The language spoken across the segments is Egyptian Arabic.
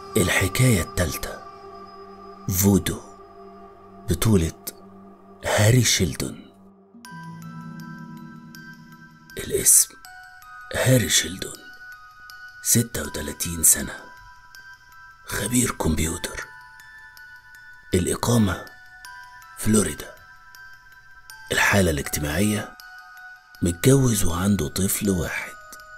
الحكاية التالتة فودو بطولة هاري شيلدون الاسم هاري شيلدون ستة وتلاتين سنة خبير كمبيوتر الإقامة فلوريدا الحالة الاجتماعية متجوز وعنده طفل واحد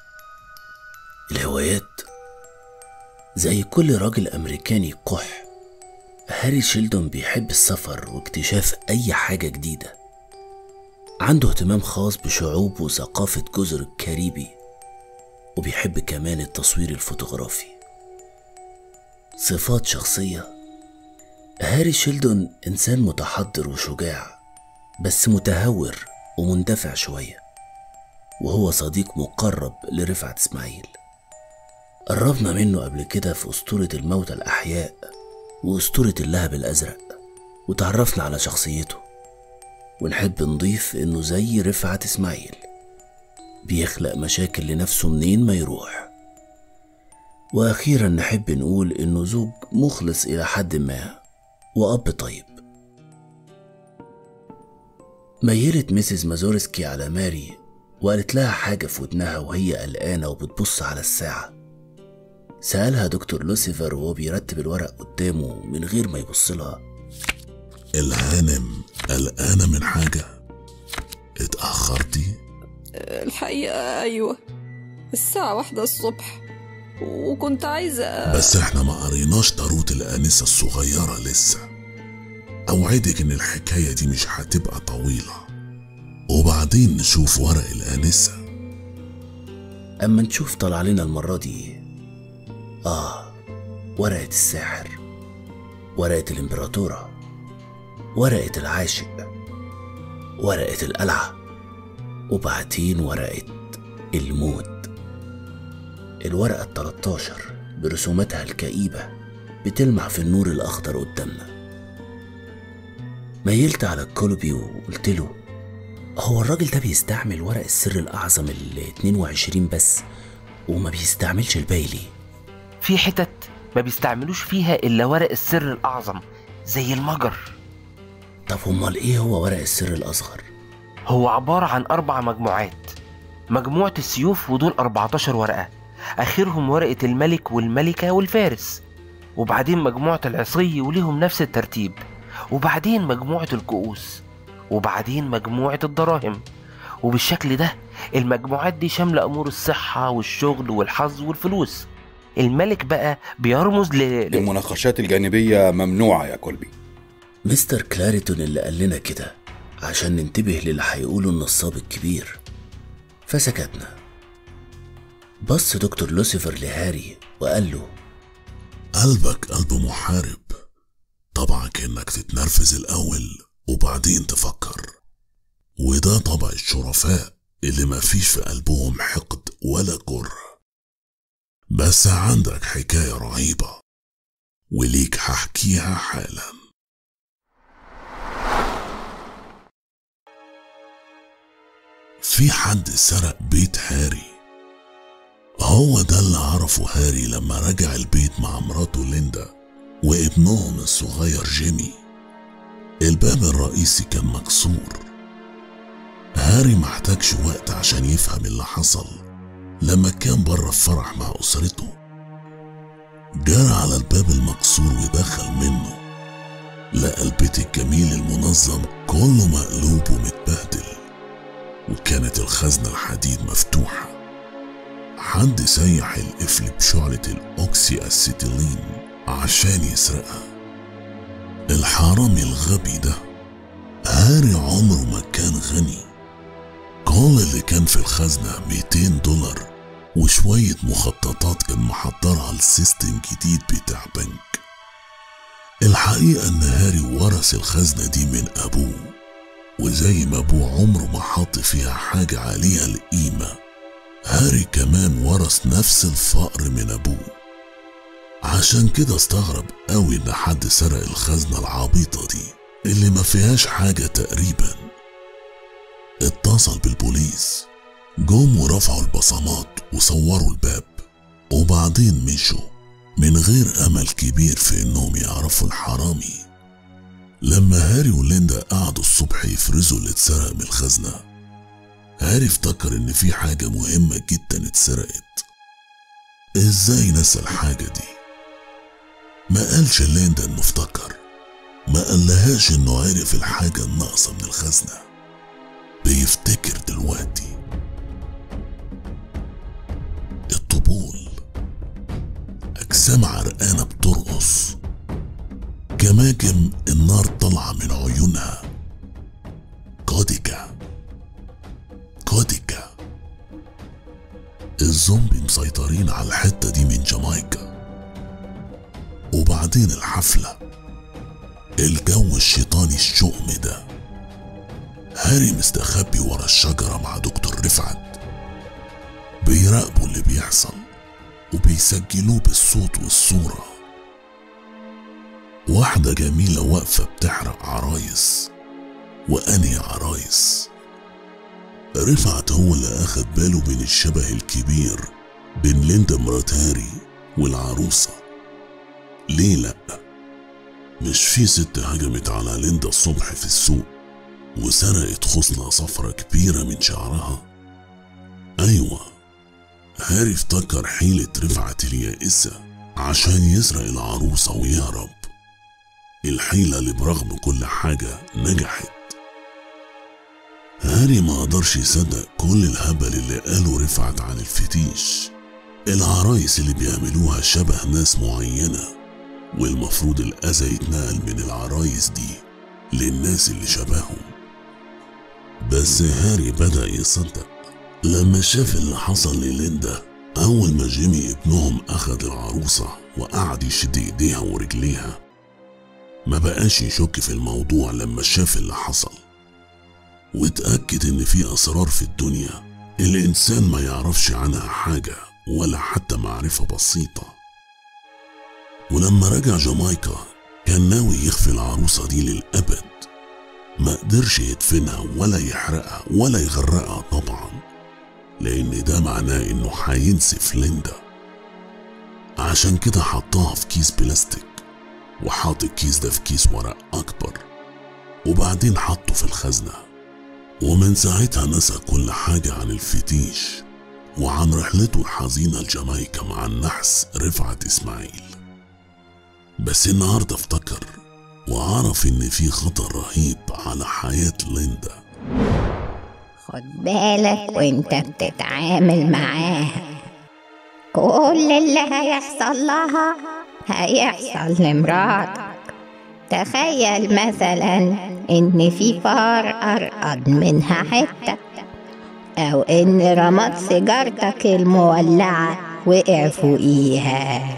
الهوايات زي كل راجل أمريكاني قح هاري شيلدون بيحب السفر واكتشاف أي حاجة جديدة عنده اهتمام خاص بشعوب وثقافة جزر الكاريبي وبيحب كمان التصوير الفوتوغرافي صفات شخصية هاري شيلدون إنسان متحضر وشجاع بس متهور ومندفع شوية وهو صديق مقرب لرفعت إسماعيل قربنا منه قبل كده في أسطورة الموتى الأحياء وأسطورة اللهب الأزرق وتعرفنا على شخصيته ونحب نضيف إنه زي رفعت إسماعيل بيخلق مشاكل لنفسه منين ما يروح وأخيرا نحب نقول إنه زوج مخلص إلى حد ما وأب طيب ميلت ميسيس مازورسكي على ماري وقالت لها حاجة في ودنها وهي قلقانة وبتبص على الساعة سألها دكتور لوسيفر وهو بيرتب الورق قدامه من غير ما يبص لها الهانم قلقانة من حاجة اتأخرتي الحقيقة أيوة الساعة واحدة الصبح وكنت عايزة بس احنا ما قريناش طاروت الآنسة الصغيرة لسه أوعدك إن الحكاية دي مش هتبقى طويلة وبعدين نشوف ورق الآنسة أما نشوف طلع لنا المرة دي آه ورقة الساحر ورقة الإمبراطورة ورقة العاشق ورقة القلعة وبعدين ورقة الموت الورقة التلاتاشر برسوماتها الكئيبة بتلمع في النور الأخضر قدامنا ميلت على الكولوبي وقلت له هو الراجل ده بيستعمل ورق السر الأعظم ال 22 بس وما بيستعملش الباقي ليه؟ في حتت ما بيستعملوش فيها إلا ورق السر الأعظم زي المجر طب أمال إيه هو ورق السر الأصغر؟ هو عبارة عن أربع مجموعات مجموعة السيوف ودول 14 ورقة آخرهم ورقة الملك والملكة والفارس وبعدين مجموعة العصي وليهم نفس الترتيب وبعدين مجموعة الكؤوس وبعدين مجموعة الدراهم وبالشكل ده المجموعات دي شاملة أمور الصحة والشغل والحظ والفلوس الملك بقى بيرمز ل... ل... المناقشات الجانبية ممنوعة يا كولبي مستر كلاريتون اللي قال لنا كده عشان ننتبه للي هيقوله النصاب الكبير فسكتنا بص دكتور لوسيفر لهاري وقال له قلبك قلب محارب طبعك إنك تتنرفز الأول وبعدين تفكر وده طبع الشرفاء اللي مفيش في قلبهم حقد ولا كره بس عندك حكاية رهيبة وليك هحكيها حالا في حد سرق بيت هاري هو ده اللي عرفه هاري لما رجع البيت مع مراته ليندا وابنهم الصغير جيمي الباب الرئيسي كان مكسور هاري محتاجش وقت عشان يفهم اللي حصل لما كان بره في فرح مع أسرته جرى على الباب المكسور ودخل منه لقى البيت الجميل المنظم كله مقلوب ومتبهدل وكانت الخزنة الحديد مفتوحة حد سيح القفل بشعلة الأوكسي أسيتيلين عشان يسرقها الحرامي الغبي ده هاري عمره ما كان غني كل اللي كان في الخزنة 200 دولار وشوية مخططات كان محضرها لسيستم جديد بتاع بنك الحقيقة إن هاري ورث الخزنة دي من أبوه وزي ما أبوه عمره ما حط فيها حاجة عليها القيمة هاري كمان ورث نفس الفقر من أبوه عشان كده استغرب قوي إن حد سرق الخزنة العبيطة دي اللي ما فيهاش حاجة تقريبا اتصل بالبوليس جم ورفعوا البصمات وصوروا الباب وبعدين مشوا من غير أمل كبير في إنهم يعرفوا الحرامي لما هاري وليندا قعدوا الصبح يفرزوا اللي اتسرق من الخزنة هاري افتكر إن في حاجة مهمة جدا اتسرقت ازاي نسى الحاجة دي ما قالش ليندا انه افتكر ما قالهاش انه عرف الحاجة الناقصة من الخزنة بيفتكر دلوقتي الطبول أجسام عرقانة بترقص جماجم النار طالعة من عيونها كوديكا كوديكا الزومبي مسيطرين على الحتة دي من جامايكا وبعدين الحفلة الجو الشيطاني الشؤم ده هاري مستخبي ورا الشجرة مع دكتور رفعت بيراقبوا اللي بيحصل وبيسجلوه بالصوت والصورة واحدة جميلة واقفة بتحرق عرايس وأنهي عرايس رفعت هو اللي أخد باله من الشبه الكبير بين ليندا مرات هاري والعروسة ليه لأ؟ مش في ست هجمت على ليندا الصبح في السوق وسرقت خصلة صفرة كبيرة من شعرها أيوة هاري افتكر حيلة رفعت اليائسة عشان يسرق العروسة ويهرب الحيلة اللي برغم كل حاجة نجحت هاري ما قدرش يصدق كل الهبل اللي قاله رفعت عن الفتيش العرايس اللي بيعملوها شبه ناس معينة والمفروض الأذى يتنقل من العرايس دي للناس اللي شبههم بس هاري بدأ يصدق لما شاف اللي حصل لليندا أول ما جيمي ابنهم أخد العروسة وقعد يشد إيديها ورجليها ما بقاش يشك في الموضوع لما شاف اللي حصل واتأكد إن في أسرار في الدنيا الإنسان ما يعرفش عنها حاجة ولا حتى معرفة بسيطة ولما رجع جامايكا كان ناوي يخفي العروسة دي للأبد ما قدرش يدفنها ولا يحرقها ولا يغرقها طبعا لأن ده معناه إنه هينسف ليندا عشان كده حطها في كيس بلاستيك وحاط الكيس ده في كيس ورق أكبر وبعدين حطه في الخزنة ومن ساعتها نسى كل حاجة عن الفتيش وعن رحلته الحزينة لجامايكا مع النحس رفعت إسماعيل بس النهاردة افتكر وعرف إن في خطر رهيب على حياة ليندا خد بالك وانت بتتعامل معاها كل اللي هيحصل لها هيحصل لمراتك تخيل مثلا ان في فار ارقد منها حتة او ان رماد سيجارتك المولعة وقع فوقيها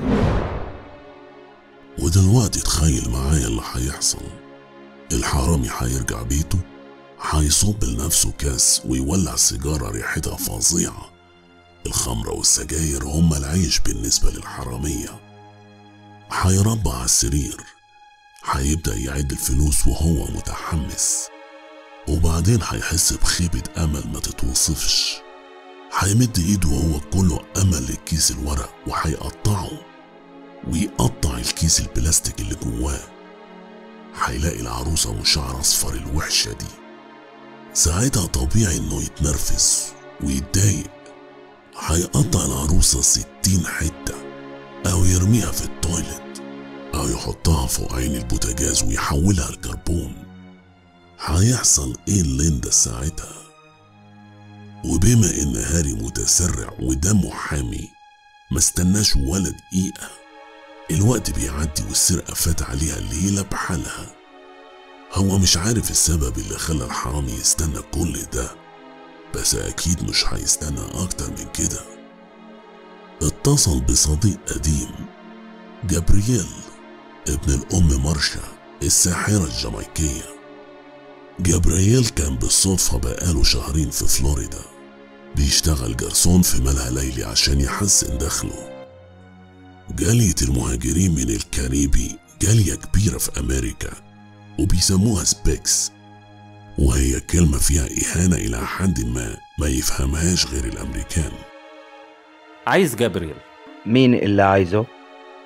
ودلوقتي تخيل معايا اللي هيحصل الحرامي هيرجع بيته هيصب لنفسه كاس ويولع سيجارة ريحتها فظيعة الخمرة والسجاير هما العيش بالنسبة للحرامية هيربع على السرير هيبدأ يعد الفلوس وهو متحمس وبعدين هيحس بخيبة أمل ما تتوصفش هيمد ايده وهو كله أمل للكيس الورق وهيقطعه ويقطع الكيس البلاستيك اللي جواه هيلاقي العروسة وشعر أصفر الوحشة دي ساعتها طبيعي إنه يتنرفز ويتضايق هيقطع العروسة ستين حتة أو يرميها في التويلت أو يحطها فوق عين البوتاجاز ويحولها لكربون هيحصل إيه ليندا ساعتها وبما إن هاري متسرع ودمه حامي ما استناش ولا دقيقة الوقت بيعدي والسرقة فات عليها ليلة بحالها هو مش عارف السبب اللي خلى الحرامي يستنى كل ده بس أكيد مش هيستنى أكتر من كده اتصل بصديق قديم جابرييل ابن الأم مارشا الساحرة الجامايكية جابرييل كان بالصدفة بقاله شهرين في فلوريدا بيشتغل جرسون في ملهى ليلي عشان يحسن دخله جالية المهاجرين من الكاريبي جالية كبيرة في أمريكا وبيسموها سبيكس وهي كلمة فيها إهانة إلى حد ما ما يفهمهاش غير الأمريكان عايز جابريل مين اللي عايزه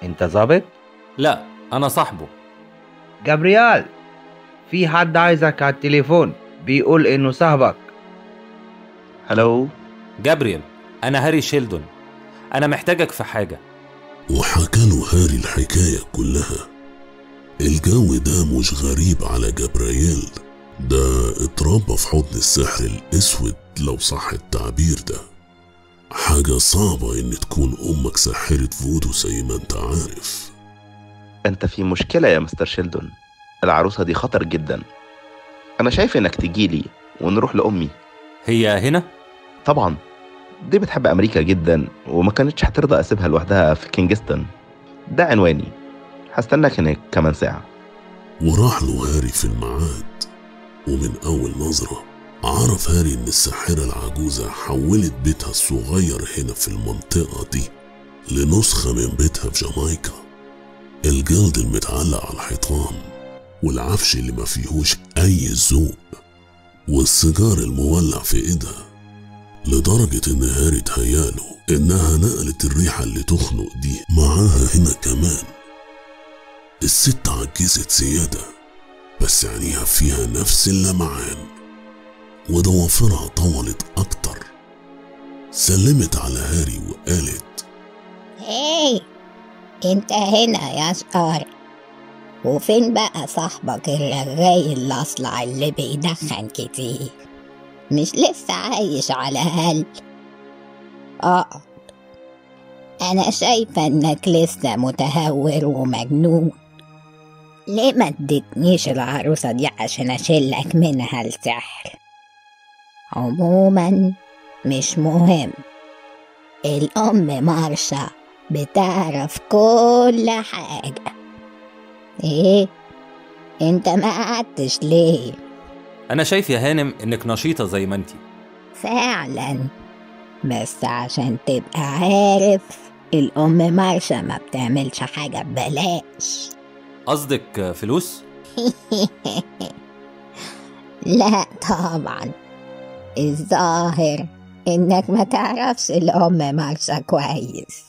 انت ظابط لا أنا صاحبه جابريال في حد عايزك على التليفون بيقول انه صاحبك هلو جابريل أنا هاري شيلدون أنا محتاجك في حاجة وحكى له هاري الحكاية كلها الجو ده مش غريب على جبرائيل ده اتربى في حضن السحر الأسود لو صح التعبير ده حاجة صعبة إن تكون أمك ساحرة فودو زي ما أنت عارف انت في مشكلة يا مستر شيلدون العروسة دي خطر جدا انا شايف انك تجيلي ونروح لامي هي هنا؟ طبعا دي بتحب امريكا جدا وما كانتش هترضى اسيبها لوحدها في كينجستون ده عنواني هستناك هناك كمان ساعة وراح له هاري في الميعاد ومن أول نظرة عرف هاري إن الساحرة العجوزة حولت بيتها الصغير هنا في المنطقة دي لنسخة من بيتها في جامايكا الجلد المتعلق على الحيطان والعفش اللي ما فيهوش أي ذوق والسيجار المولع في إيدها لدرجة إن هاري تهيأله إنها نقلت الريحة اللي تخنق دي معاها هنا كمان الست عجزت زيادة بس عينيها فيها نفس اللمعان وضوافرها طولت أكتر سلمت على هاري وقالت هاي انت هنا يا شقار وفين بقى صاحبك الرغاي الأصلع اللي بيدخن كتير مش لسه عايش على هل اقعد انا شايفة انك لسه متهور ومجنون ليه ما اديتنيش العروسة دي عشان اشيلك منها السحر عموما مش مهم الأم مارشا بتعرف كل حاجة ايه انت ما قعدتش ليه أنا شايف يا هانم إنك نشيطة زي ما أنتي فعلا بس عشان تبقى عارف الأم مارشا ما بتعملش حاجة ببلاش قصدك فلوس؟ لا طبعا الظاهر إنك ما تعرفش الأم مارشا كويس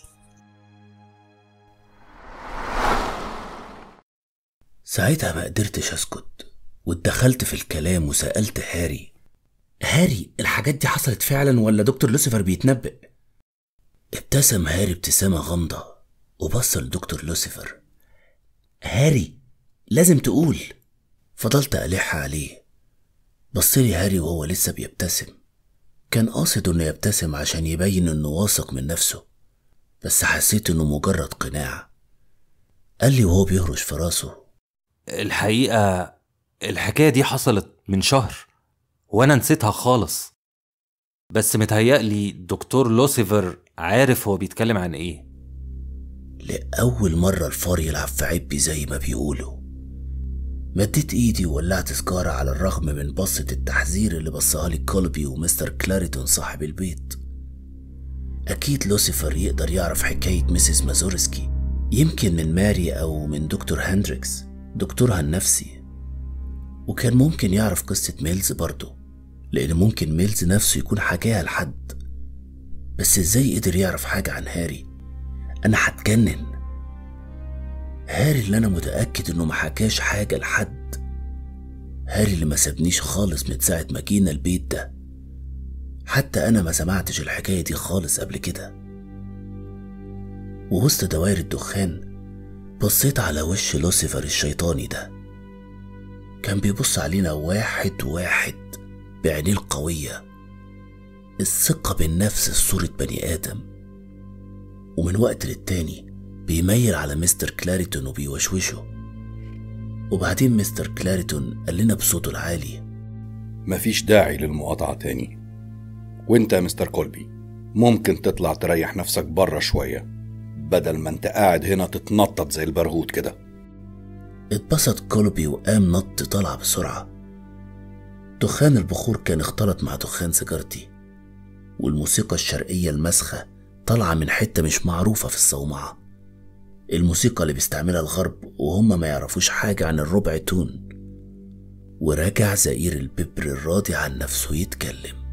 ساعتها ما قدرتش اسكت واتدخلت في الكلام وسألت هاري هاري الحاجات دي حصلت فعلا ولا دكتور لوسيفر بيتنبأ ابتسم هاري ابتسامة غامضة وبص لدكتور لوسيفر هاري لازم تقول فضلت ألح عليه بصلي هاري وهو لسه بيبتسم كان قاصد انه يبتسم عشان يبين انه واثق من نفسه بس حسيت انه مجرد قناع قال لي وهو بيهرش في راسه الحقيقة الحكاية دي حصلت من شهر وأنا نسيتها خالص بس متهيألي دكتور لوسيفر عارف هو بيتكلم عن إيه لأول مرة الفار يلعب في عبي زي ما بيقولوا مديت ايدي وولعت سجارة على الرغم من بصة التحذير اللي بصها لي كولبي ومستر كلاريتون صاحب البيت أكيد لوسيفر يقدر يعرف حكاية ميسيس مازورسكي يمكن من ماري أو من دكتور هندريكس دكتورها النفسي وكان ممكن يعرف قصة ميلز برضه لأن ممكن ميلز نفسه يكون حكاها لحد بس ازاي قدر يعرف حاجة عن هاري أنا هتجنن هاري اللي أنا متأكد إنه ما حكاش حاجة لحد هاري اللي ما سابنيش خالص من ساعة ما جينا البيت ده حتى أنا ما سمعتش الحكاية دي خالص قبل كده ووسط دوائر الدخان بصيت على وش لوسيفر الشيطاني ده كان بيبص علينا واحد واحد بعينيه القوية الثقة بالنفس صورة بني آدم ومن وقت للتاني بيميل على مستر كلاريتون وبيوشوشه وبعدين مستر كلاريتون قال لنا بصوته العالي مفيش داعي للمقاطعة تاني وانت يا مستر كولبي ممكن تطلع تريح نفسك بره شوية بدل ما انت قاعد هنا تتنطط زي البرغوت كده اتبسط كولبي وقام نط طالع بسرعة دخان البخور كان اختلط مع دخان سيجارتي والموسيقى الشرقية المسخة طالعة من حتة مش معروفة في الصومعة الموسيقى اللي بيستعملها الغرب وهم ما يعرفوش حاجة عن الربع تون ورجع زئير الببر الراضي عن نفسه يتكلم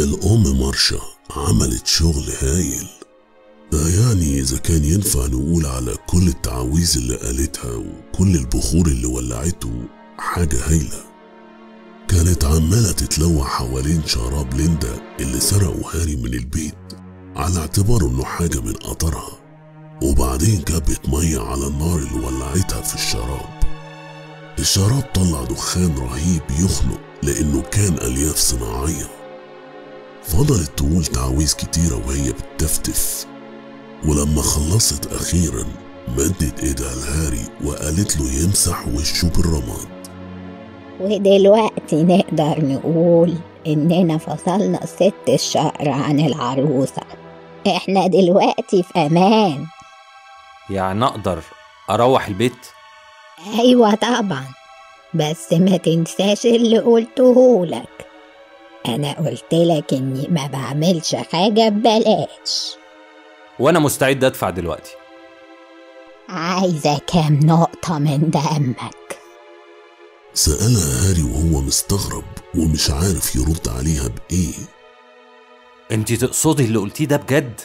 الأم مارشا عملت شغل هايل ده يعني إذا كان ينفع نقول على كل التعاويذ اللي قالتها وكل البخور اللي ولعته حاجة هايلة كانت عمالة تتلوع حوالين شراب ليندا اللي سرقه هاري من البيت على اعتباره انه حاجة من قطرها وبعدين كبت مية على النار اللي ولعتها في الشراب الشراب طلع دخان رهيب يخنق لأنه كان ألياف صناعية فضلت تقول تعاويذ كتيرة وهي بتفتف ولما خلصت أخيرا مدت إيدها لهاري وقالت له يمسح وشه بالرماد ودلوقتي نقدر نقول إننا فصلنا ست الشهر عن العروسة إحنا دلوقتي في أمان يعني أقدر أروح البيت أيوة طبعا بس ما تنساش اللي قلته لك أنا قلت لك إني ما بعملش حاجة ببلاش وأنا مستعد أدفع دلوقتي عايزة كام نقطة من دمك سألها هاري وهو مستغرب ومش عارف يرد عليها بإيه انتي تقصدي اللي قلتيه ده بجد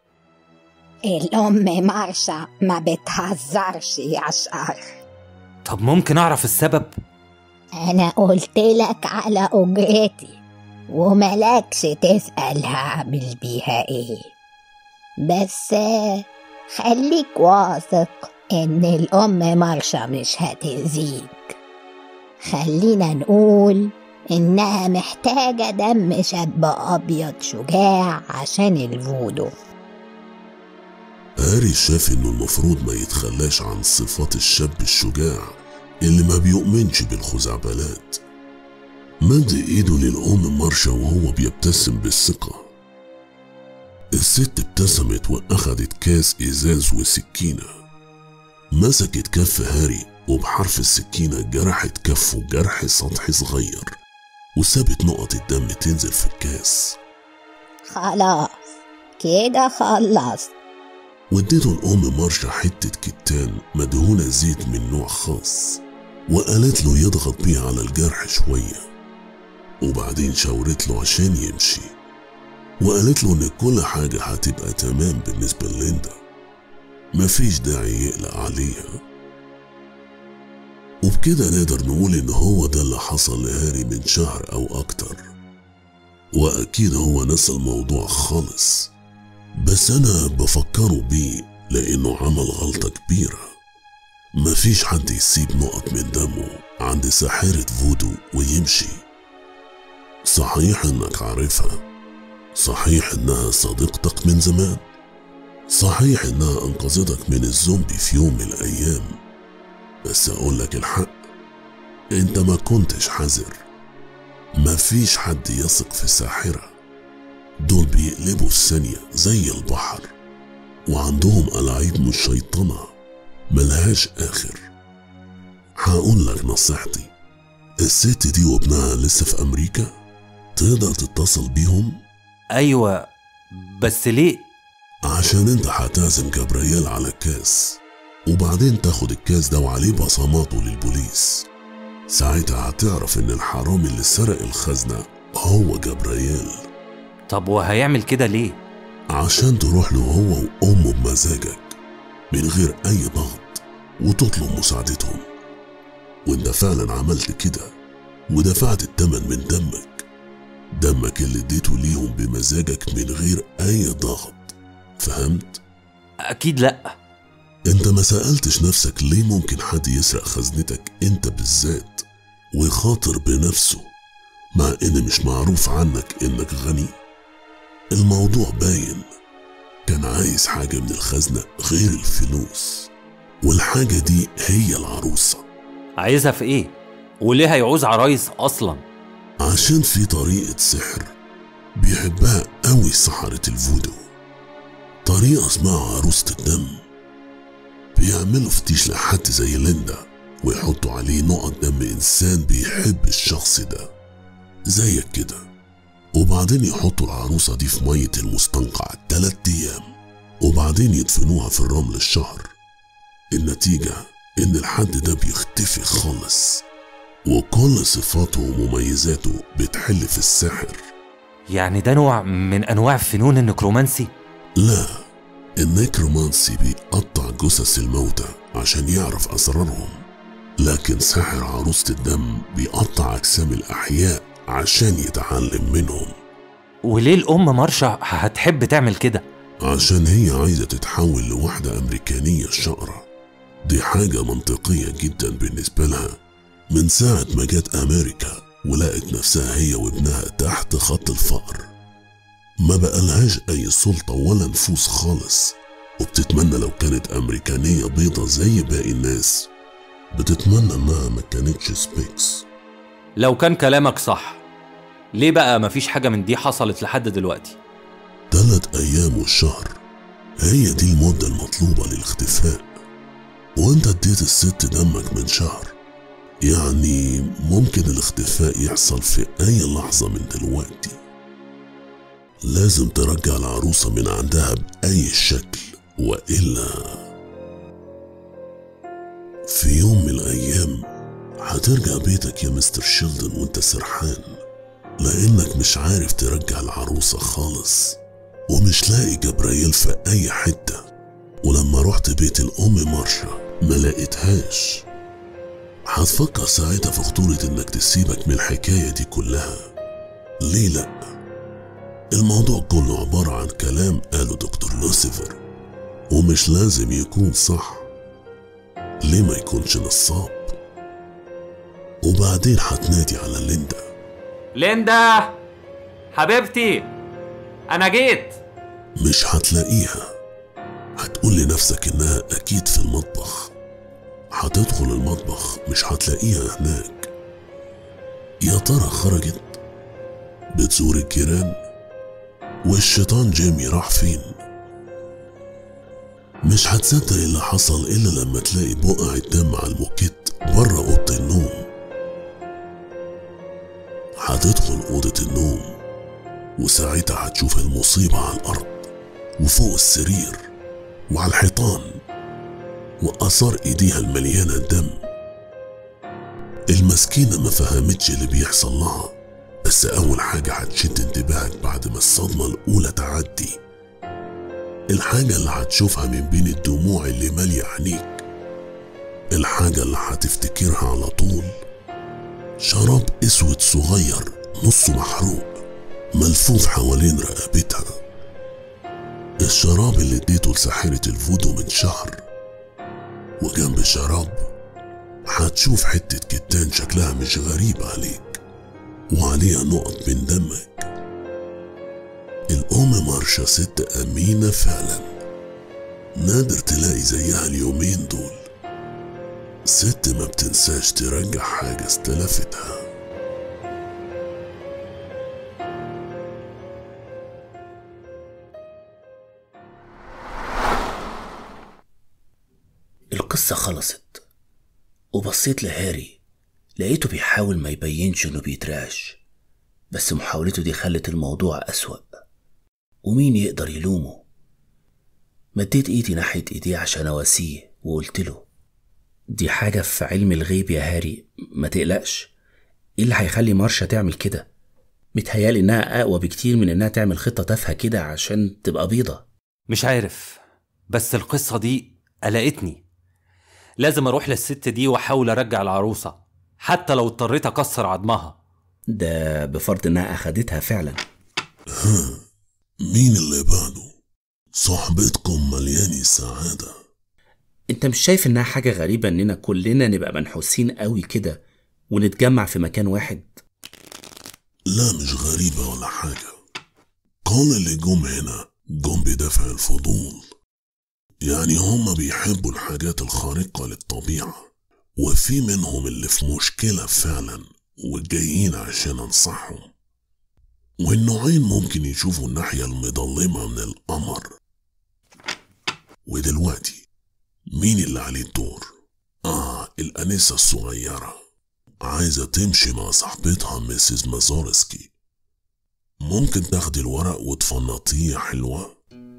الأم مارشا ما بتهزرش يا شر طب ممكن أعرف السبب أنا قلت لك على أجرتي وملكش تسأل هعمل بيها إيه بس آه، خليك واثق إن الأم مارشا مش هتأذيك خلينا نقول إنها محتاجة دم شاب أبيض شجاع عشان الفودو هاري شاف إنه المفروض ما يتخلاش عن صفات الشاب الشجاع اللي ما بيؤمنش بالخزعبلات مد إيده للأم مارشا وهو بيبتسم بالثقة الست ابتسمت وأخدت كاس إزاز وسكينة مسكت كف هاري وبحرف السكينة جرحت كفه جرح سطحي صغير وسابت نقط الدم تنزل في الكاس خلاص كده خلصت واديته الأم مارشا حتة كتان مدهونة زيت من نوع خاص وقالت له يضغط بيه على الجرح شوية وبعدين شاورت له عشان يمشي وقالت له إن كل حاجة هتبقى تمام بالنسبة لليندا مفيش داعي يقلق عليها وبكده نقدر نقول إن هو ده اللي حصل لهاري من شهر أو أكتر وأكيد هو نسى الموضوع خالص بس أنا بفكره بيه لأنه عمل غلطة كبيرة مفيش حد يسيب نقط من دمه عند ساحرة فودو ويمشي صحيح إنك عارفها صحيح إنها صديقتك من زمان صحيح إنها أنقذتك من الزومبي في يوم من الأيام بس أقول لك الحق أنت ما كنتش حذر مفيش حد يثق في ساحرة دول بيقلبوا في ثانية زي البحر وعندهم ألاعيب مش شيطنة ملهاش آخر هقول لك نصيحتي الست دي وابنها لسه في أمريكا تقدر تتصل بيهم أيوة بس ليه عشان انت هتعزم جبريال على كاس وبعدين تاخد الكاس ده وعليه بصماته للبوليس ساعتها هتعرف ان الحرامي اللي سرق الخزنة هو جبريال طب وهيعمل كده ليه عشان تروح له هو وأمه بمزاجك من غير أي ضغط وتطلب مساعدتهم وانت فعلا عملت كده ودفعت التمن من دمك دمك اللي اديته ليهم بمزاجك من غير أي ضغط فهمت؟ أكيد لأ انت ما سألتش نفسك ليه ممكن حد يسرق خزنتك انت بالذات ويخاطر بنفسه مع ان مش معروف عنك انك غني الموضوع باين كان عايز حاجة من الخزنة غير الفلوس والحاجة دي هي العروسة عايزها في إيه وليه هيعوز عرايس أصلا عشان في طريقة سحر بيحبها قوي سحرة الفودو طريقة اسمها عروسة الدم بيعملوا فتيش لحد زي ليندا ويحطوا عليه نقط دم إنسان بيحب الشخص ده زيك كده وبعدين يحطوا العروسة دي في مية المستنقع تلات أيام وبعدين يدفنوها في الرمل الشهر النتيجة إن الحد ده بيختفي خالص وكل صفاته ومميزاته بتحل في الساحر يعني ده نوع من أنواع فنون النكرومانسي لا النيكرومانسي بيقطع جثث الموتى عشان يعرف أسرارهم لكن ساحر عروسة الدم بيقطع أجسام الأحياء عشان يتعلم منهم وليه الأم مارشا هتحب تعمل كده؟ عشان هي عايزة تتحول لواحدة أمريكانية شقرة دي حاجة منطقية جدا بالنسبة لها من ساعة ما جت أمريكا ولقت نفسها هي وابنها تحت خط الفقر ما بقالهاش أي سلطة ولا نفوذ خالص وبتتمنى لو كانت أمريكانية بيضة زي باقي الناس بتتمنى إنها ما كانتش سبيكس لو كان كلامك صح ليه بقى مفيش حاجة من دي حصلت لحد دلوقتي؟ تلات أيام والشهر هي دي المدة المطلوبة للاختفاء وانت اديت الست دمك من شهر يعني ممكن الاختفاء يحصل في أي لحظة من دلوقتي لازم ترجع العروسة من عندها بأي شكل وإلا في يوم من الأيام هترجع بيتك يا مستر شيلدن وانت سرحان لأنك مش عارف ترجع العروسة خالص ومش لاقي جبرائيل في أي حتة ولما رحت بيت الأم مارشا ما لقيتهاش هتفكر ساعتها في خطورة إنك تسيبك من الحكاية دي كلها ليه لأ؟ الموضوع كله عبارة عن كلام قاله دكتور لوسيفر ومش لازم يكون صح ليه ما يكونش نصاب وبعدين هتنادي على ليندا ليندا حبيبتي أنا جيت مش هتلاقيها هتقول لنفسك انها اكيد في المطبخ هتدخل المطبخ مش هتلاقيها هناك يا ترى خرجت بتزور الجيران والشيطان جيمي راح فين مش هتصدق اللي حصل الا لما تلاقي بقع الدم على الموكيت بره اوضه النوم هتدخل اوضه النوم وساعتها هتشوف المصيبه على الارض وفوق السرير وعلى الحيطان وآثار إيديها المليانة دم المسكينة ما فهمتش اللي بيحصل لها بس أول حاجة هتشد انتباهك بعد ما الصدمة الأولى تعدي الحاجة اللي هتشوفها من بين الدموع اللي مالية عينيك الحاجة اللي هتفتكرها على طول شراب اسود صغير نصه محروق ملفوف حوالين رقبتها الشراب اللي اديته لساحرة الفودو من شهر وجنب الشراب هتشوف حتة كتان شكلها مش غريب عليك وعليها نقط من دمك الأم مارشا ست أمينة فعلا نادر تلاقي زيها اليومين دول ست ما بتنساش ترجع حاجة استلفتها القصة خلصت وبصيت لهاري لقيته بيحاول ما يبينش انه بيترعش بس محاولته دي خلت الموضوع أسوأ ومين يقدر يلومه مديت ايدي ناحية ايديه عشان اواسيه وقلت له دي حاجة في علم الغيب يا هاري ما تقلقش ايه اللي هيخلي مارشا تعمل كده متهيالي انها اقوى بكتير من انها تعمل خطة تافهة كده عشان تبقى بيضة مش عارف بس القصة دي قلقتني لازم أروح للست دي وأحاول أرجع العروسة حتى لو اضطريت أكسر عظمها ده بفرض انها اخدتها فعلا مين اللي بعده صحبتكم ملياني سعادة انت مش شايف انها حاجة غريبة اننا كلنا نبقى منحوسين قوي كده ونتجمع في مكان واحد لا مش غريبة ولا حاجة كل اللي جم هنا جم بدافع الفضول يعني هما بيحبوا الحاجات الخارقة للطبيعة وفي منهم اللي في مشكلة فعلا وجايين عشان أنصحهم والنوعين ممكن يشوفوا الناحية المظلمة من القمر ودلوقتي مين اللي عليه الدور؟ آه الأنسة الصغيرة عايزة تمشي مع صاحبتها ميسيس مازورسكي ممكن تاخدي الورق وتفنطيه يا حلوة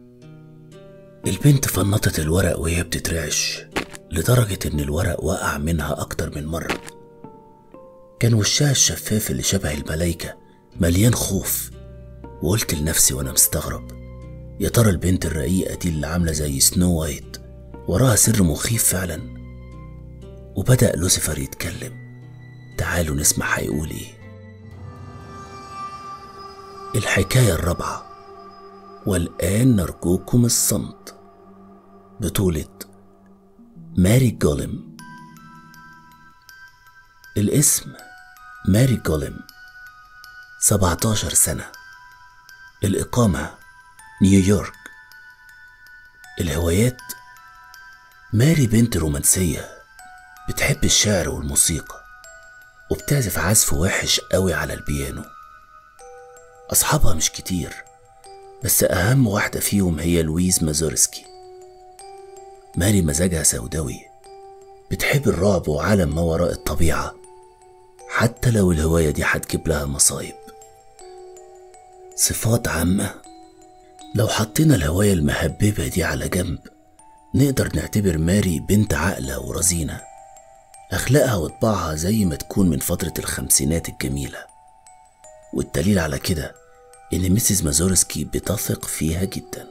البنت فنطت الورق وهي بتترعش لدرجة إن الورق وقع منها أكتر من مرة كان وشها الشفاف اللي شبه الملايكة مليان خوف وقلت لنفسي وأنا مستغرب يا ترى البنت الرقيقة دي اللي عاملة زي سنو وايت وراها سر مخيف فعلا وبدأ لوسيفر يتكلم تعالوا نسمع هيقول ايه الحكاية الرابعة والآن نرجوكم الصمت بطولة ماري جولم الاسم ماري جولم 17 سنة الإقامة نيويورك الهوايات ماري بنت رومانسية بتحب الشعر والموسيقى وبتعزف عزف وحش قوي على البيانو أصحابها مش كتير بس أهم واحدة فيهم هي لويز مازورسكي ماري مزاجها سوداوي بتحب الرعب وعالم ما وراء الطبيعة حتى لو الهواية دي هتجيب لها مصايب صفات عامة لو حطينا الهواية المهببة دي على جنب نقدر نعتبر ماري بنت عاقلة ورزينة أخلاقها وطباعها زي ما تكون من فترة الخمسينات الجميلة والدليل على كده إن ميسيس مازورسكي بتثق فيها جدا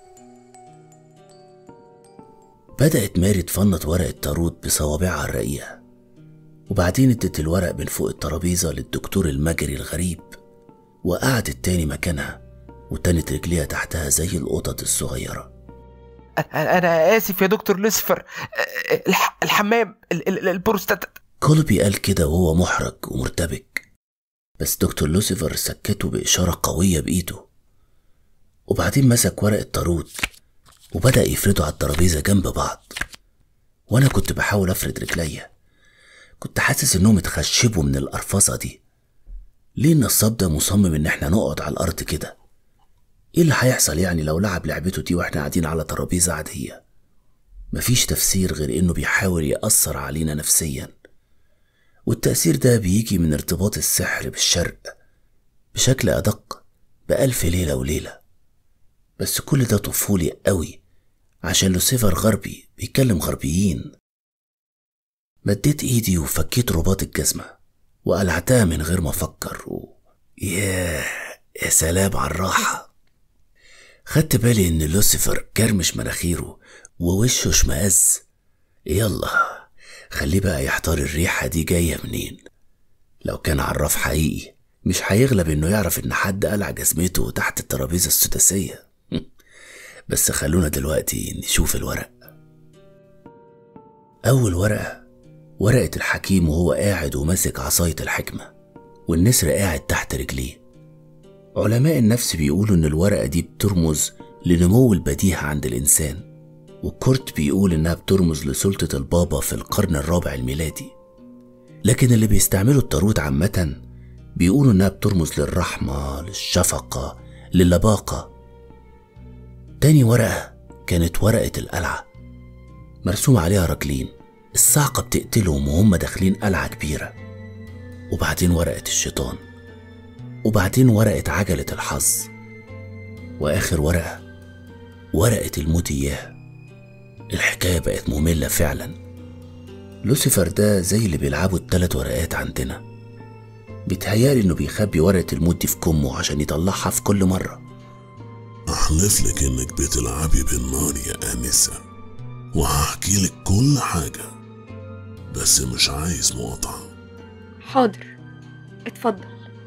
بدأت ماري تفنط ورق التاروت بصوابعها الرقيقة وبعدين ادت الورق من فوق الترابيزة للدكتور المجري الغريب وقعدت تاني مكانها وتنت رجليها تحتها زي القطط الصغيرة انا اسف يا دكتور لوسيفر الح... الحمام ال... ال... البروستات كولبي قال كده وهو محرج ومرتبك بس دكتور لوسيفر سكته بإشارة قوية بإيده وبعدين مسك ورق التاروت وبدأ يفرده على الترابيزة جنب بعض وأنا كنت بحاول أفرد رجليا كنت حاسس إنهم اتخشبوا من القرفصة دي ليه النصاب ده مصمم إن إحنا نقعد على الأرض كده إيه اللي هيحصل يعني لو لعب لعبته دي وإحنا قاعدين على ترابيزة عادية مفيش تفسير غير إنه بيحاول يأثر علينا نفسيا والتأثير ده بيجي من ارتباط السحر بالشرق بشكل أدق بألف ليلة وليلة بس كل ده طفولي قوي عشان لوسيفر غربي بيكلم غربيين مديت ايدي وفكيت رباط الجزمة وقلعتها من غير ما افكر و... ياه يا سلام على الراحة خدت بالي ان لوسيفر كرمش مناخيره ووشه اشمئز يلا خليه بقى يحتار الريحة دي جاية منين لو كان عراف حقيقي مش هيغلب انه يعرف ان حد قلع جزمته تحت الترابيزة السداسية بس خلونا دلوقتي نشوف الورق أول ورقة ورقة الحكيم وهو قاعد وماسك عصاية الحكمة والنسر قاعد تحت رجليه علماء النفس بيقولوا إن الورقة دي بترمز لنمو البديهة عند الإنسان وكورت بيقول إنها بترمز لسلطة البابا في القرن الرابع الميلادي لكن اللي بيستعملوا التاروت عامة بيقولوا إنها بترمز للرحمة للشفقة للباقة تاني ورقة كانت ورقة القلعة مرسوم عليها راجلين الصعقة بتقتلهم وهم داخلين قلعة كبيرة وبعدين ورقة الشيطان وبعدين ورقة عجلة الحظ وآخر ورقة ورقة الموت إياه الحكاية بقت مملة فعلا لوسيفر ده زي اللي بيلعبوا التلات ورقات عندنا بيتهيألي إنه بيخبي ورقة الموت دي في كمه عشان يطلعها في كل مرة أحلف لك إنك بتلعبي بالنار يا آنسة وهحكي لك كل حاجة بس مش عايز مقاطعة حاضر اتفضل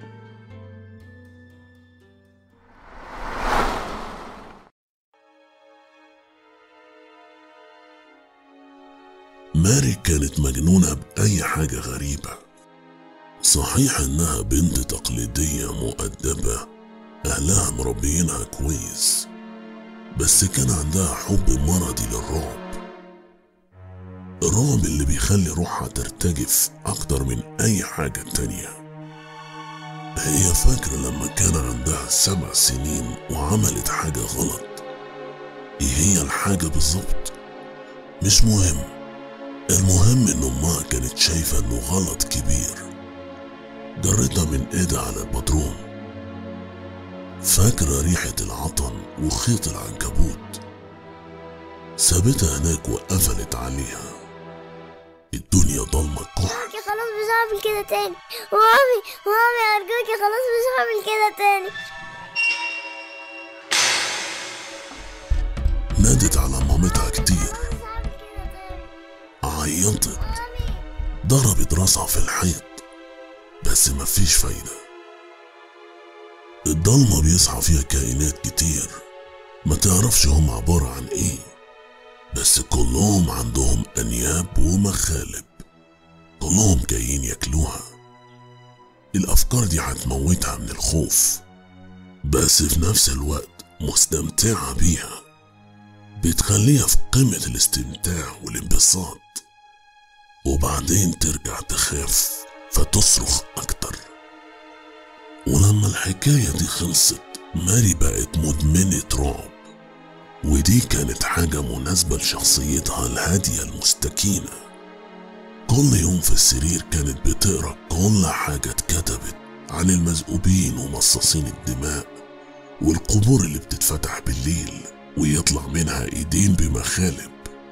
ماري كانت مجنونة بأي حاجة غريبة صحيح إنها بنت تقليدية مؤدبة أهلها مربيينها كويس بس كان عندها حب مرضي للرعب الرعب اللي بيخلي روحها ترتجف أكتر من أي حاجة تانية هي فاكرة لما كان عندها سبع سنين وعملت حاجة غلط ايه هي الحاجة بالظبط مش مهم المهم ان امها كانت شايفة انه غلط كبير جرتها من ايدها على البدروم فاكرة ريحة العطن وخيط العنكبوت سابتها هناك وقفلت عليها الدنيا ضلمة كحل يا خلاص مش هعمل كده تاني مامي مامي ارجوكي خلاص مش هعمل كده تاني نادت على مامتها كتير عيطت ضربت راسها في الحيط بس مفيش فايدة الضلمة بيصحى فيها كائنات كتير ما تعرفش هم عبارة عن ايه بس كلهم عندهم أنياب ومخالب كلهم جايين ياكلوها الأفكار دي هتموتها من الخوف بس في نفس الوقت مستمتعة بيها بتخليها في قمة الاستمتاع والانبساط وبعدين ترجع تخاف فتصرخ أكتر ولما الحكاية دي خلصت ماري بقت مدمنة رعب ودي كانت حاجة مناسبة لشخصيتها الهادية المستكينة كل يوم في السرير كانت بتقرا كل حاجة اتكتبت عن المذئوبين ومصاصين الدماء والقبور اللي بتتفتح بالليل ويطلع منها ايدين بمخالب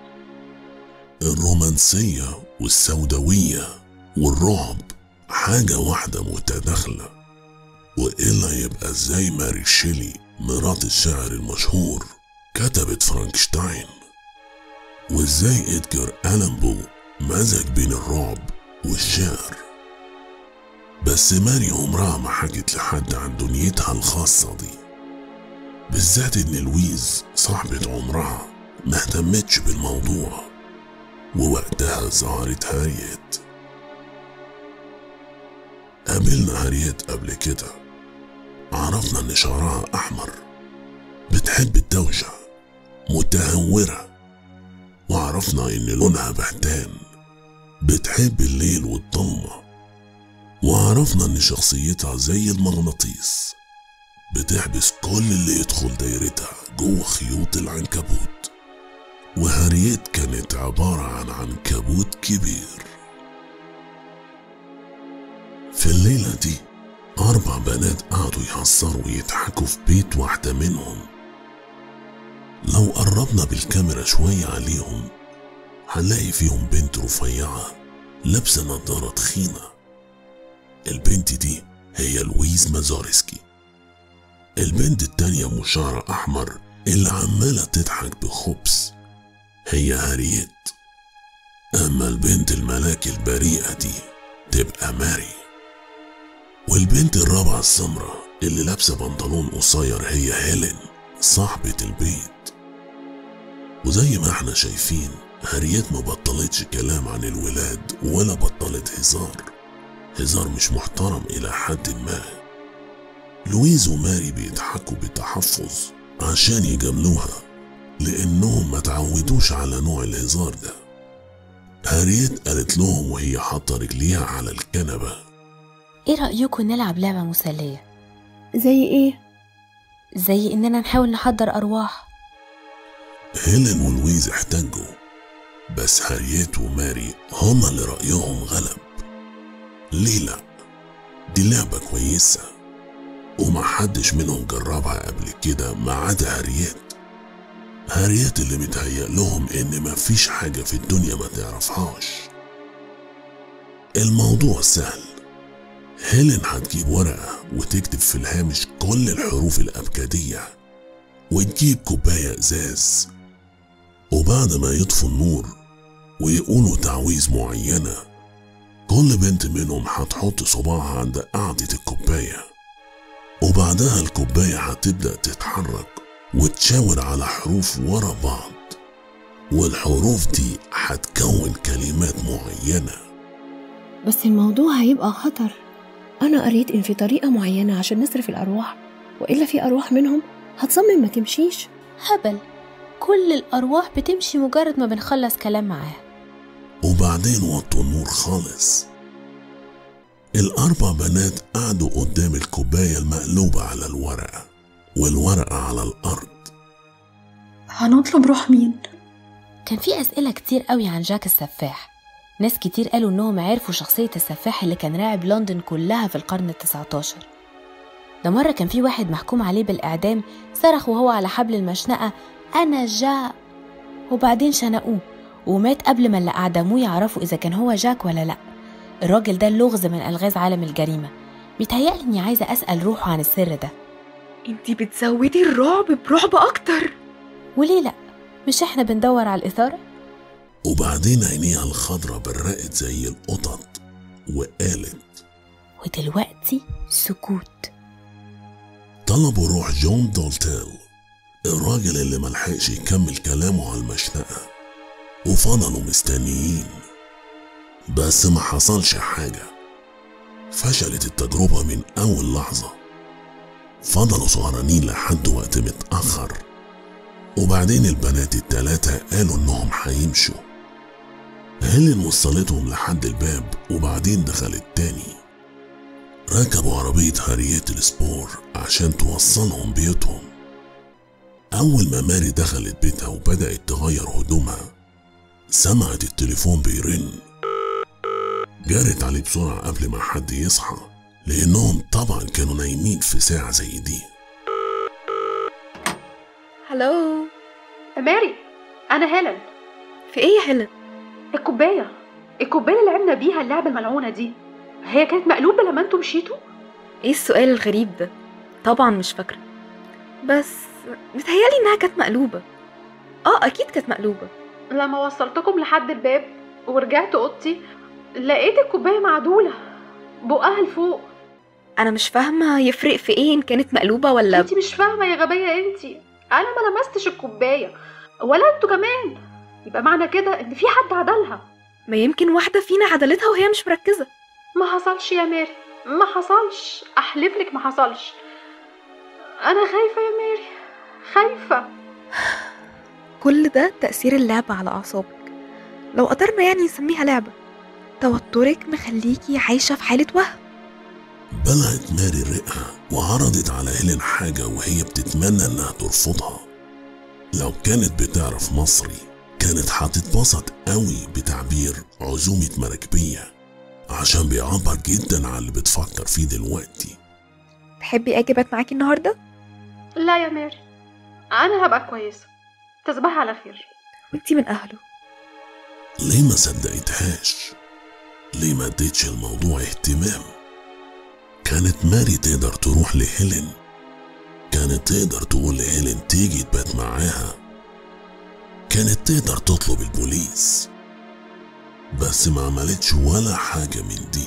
الرومانسية والسوداوية والرعب حاجة واحدة متداخلة وإلا يبقى ازاي ماري شيلي مرات الشاعر المشهور كتبت فرانكشتاين وازاي إدجار ألان بو مزج بين الرعب والشعر بس ماري عمرها ما حكت لحد عن دنيتها الخاصة دي بالذات إن لويز صاحبة عمرها ما اهتمتش بالموضوع ووقتها ظهرت هاريت قابلنا هاريت قبل كده عرفنا إن شعرها أحمر بتحب الدوشة متهورة وعرفنا إن لونها بهتان بتحب الليل والضلمة وعرفنا إن شخصيتها زي المغناطيس بتحبس كل اللي يدخل دايرتها جوه خيوط العنكبوت وهاريت كانت عبارة عن عنكبوت كبير في الليلة دي أربع بنات قعدوا يهزروا ويضحكوا في بيت واحدة منهم لو قربنا بالكاميرا شوية عليهم هنلاقي فيهم بنت رفيعة لابسة نضارة تخينة البنت دي هي لويز مازارسكي البنت التانية أم شعر أحمر اللي عمالة تضحك بخبث هي هاريت أما البنت الملاك البريئة دي تبقى ماري والبنت الرابعة السمرة اللي لابسة بنطلون قصير هي هيلين صاحبة البيت وزي ما احنا شايفين هاريت ما بطلتش كلام عن الولاد ولا بطلت هزار هزار مش محترم إلى حد ما لويز وماري بيضحكوا بتحفظ عشان يجاملوها لأنهم ما تعودوش على نوع الهزار ده هاريت قالت لهم وهي حاطة رجليها على الكنبة ايه رأيكم نلعب لعبة مسلية زي ايه؟ زي اننا نحاول نحضر ارواح هيلين ولويز احتجوا بس هاريت وماري هما اللي رأيهم غلب ليه لأ دي لعبة كويسة وما حدش منهم جربها قبل كده ما عدا هاريت هاريت اللي متهيأ لهم إن مفيش حاجة في الدنيا ما تعرفهاش الموضوع سهل هيلين هتجيب ورقة وتكتب في الهامش كل الحروف الأبجدية وتجيب كوباية إزاز وبعد ما يطفوا النور ويقولوا تعويذ معينة كل بنت منهم هتحط صباعها عند قاعدة الكوباية وبعدها الكوباية هتبدأ تتحرك وتشاور على حروف ورا بعض والحروف دي هتكون كلمات معينة بس الموضوع هيبقى خطر أنا قريت إن في طريقة معينة عشان نصرف الأرواح وإلا في أرواح منهم هتصمم ما تمشيش هبل كل الأرواح بتمشي مجرد ما بنخلص كلام معاها وبعدين وطوا النور خالص الأربع بنات قعدوا قدام الكوباية المقلوبة على الورقة والورقة على الأرض هنطلب روح مين؟ كان في أسئلة كتير قوي عن جاك السفاح ناس كتير قالوا إنهم عرفوا شخصية السفاح اللي كان راعب لندن كلها في القرن التسعة عشر ده مرة كان في واحد محكوم عليه بالإعدام صرخ وهو على حبل المشنقة أنا جاك وبعدين شنقوه ومات قبل ما اللي أعدموه يعرفوا إذا كان هو جاك ولا لأ الراجل ده لغز من ألغاز عالم الجريمة بيتهيألي إني عايزة أسأل روحه عن السر ده انتي بتزودي الرعب برعب أكتر وليه لأ مش احنا بندور على الإثارة؟ وبعدين عينيها الخضرة برقت زي القطط وقالت ودلوقتي سكوت طلبوا روح جون دولتيل الراجل اللي ملحقش يكمل كلامه على المشنقة وفضلوا مستنيين بس ما حصلش حاجة فشلت التجربة من أول لحظة فضلوا سهرانين لحد وقت متأخر وبعدين البنات التلاتة قالوا إنهم هيمشوا هيلين وصلتهم لحد الباب وبعدين دخلت تاني ركبوا عربية هاريات السبور عشان توصلهم بيوتهم أول ما ماري دخلت بيتها وبدأت تغير هدومها سمعت التليفون بيرن جرت عليه بسرعة قبل ما حد يصحى لأنهم طبعا كانوا نايمين في ساعة زي دي هلو ماري انا هيلين في ايه يا هيلين الكوبايه الكوبايه اللي لعبنا بيها اللعبه الملعونه دي هي كانت مقلوبه لما انتوا مشيتوا ايه السؤال الغريب ده طبعا مش فاكره بس متهيالي انها كانت مقلوبه اه اكيد كانت مقلوبه لما وصلتكم لحد الباب ورجعت اوضتي لقيت الكوبايه معدوله بقها لفوق انا مش فاهمه يفرق في ايه ان كانت مقلوبه ولا انت مش فاهمه يا غبيه انت انا ما لمستش الكوبايه ولا انتوا كمان يبقى معنى كده ان في حد عدلها ما يمكن واحده فينا عدلتها وهي مش مركزه ما حصلش يا ماري ما حصلش احلف لك ما حصلش انا خايفه يا ماري خايفه كل ده تأثير اللعبة على أعصابك لو قدرنا يعني نسميها لعبة توترك مخليكي عايشة في حالة وهم بلعت ماري الرئة وعرضت على هيلين حاجة وهي بتتمنى إنها ترفضها لو كانت بتعرف مصري كانت هتتبسط قوي بتعبير عزومة مراكبية عشان بيعبر جدا عن اللي بتفكر فيه دلوقتي تحبي أجي أبات معاكي النهاردة؟ لا يا ماري انا هبقى كويسه تصبحي على خير وانتي من أهله ليه ما صدقتهاش ليه ما اديتش الموضوع اهتمام كانت ماري تقدر تروح لهيلين كانت تقدر تقول لهيلين تيجي تبات معاها كانت تقدر تطلب البوليس بس ما عملتش ولا حاجة من دي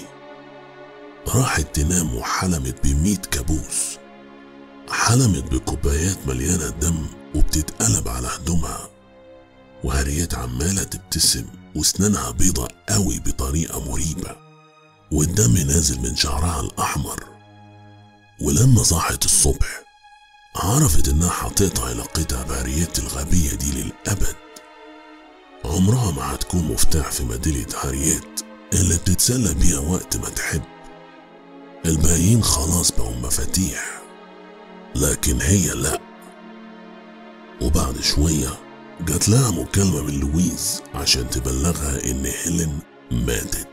راحت تنام وحلمت بمية كابوس حلمت بكوبايات مليانة دم وبتتقلب على هدومها وهاريات عمالة تبتسم واسنانها بيضة قوي بطريقة مريبة والدم نازل من شعرها الأحمر ولما صحت الصبح عرفت إنها هتقطع علاقتها بهاريات الغبية دي للأبد عمرها ما هتكون مفتاح في ميدالية هاريات اللي بتتسلى بيها وقت ما تحب الباقيين خلاص بقوا مفاتيح لكن هي لأ وبعد شوية جات لها مكالمة من لويز عشان تبلغها إن هيلين ماتت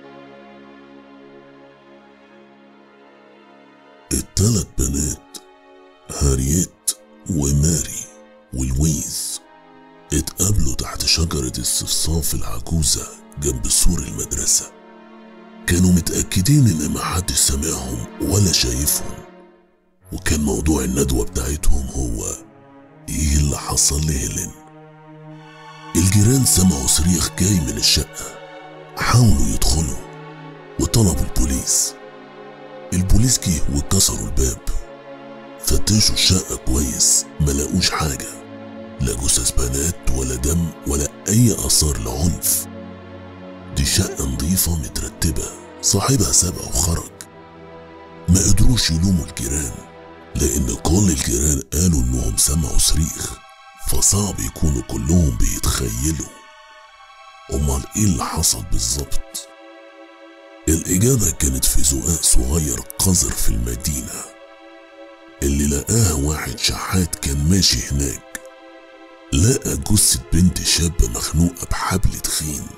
التلات بنات هاريت وماري ولويز اتقابلوا تحت شجرة الصفصاف العجوزة جنب سور المدرسة كانوا متأكدين إن محدش سامعهم ولا شايفهم وكان موضوع الندوة بتاعتهم هو إيه اللي حصل لهيلين الجيران سمعوا صريخ جاي من الشقة حاولوا يدخلوا وطلبوا البوليس البوليس جه وكسروا الباب فتشوا الشقة كويس ملاقوش حاجة لا جثث بنات ولا دم ولا أي آثار لعنف دي شقة نظيفة مترتبة صاحبها سابها وخرج ما قدروش يلوموا الجيران لأن كل الجيران قالوا إنهم سمعوا صريخ فصعب يكونوا كلهم بيتخيلوا أمال إيه اللي حصل بالظبط الإجابة كانت في زقاق صغير قذر في المدينة اللي لقاها واحد شحات كان ماشي هناك لقى جثة بنت شابة مخنوقة بحبل تخين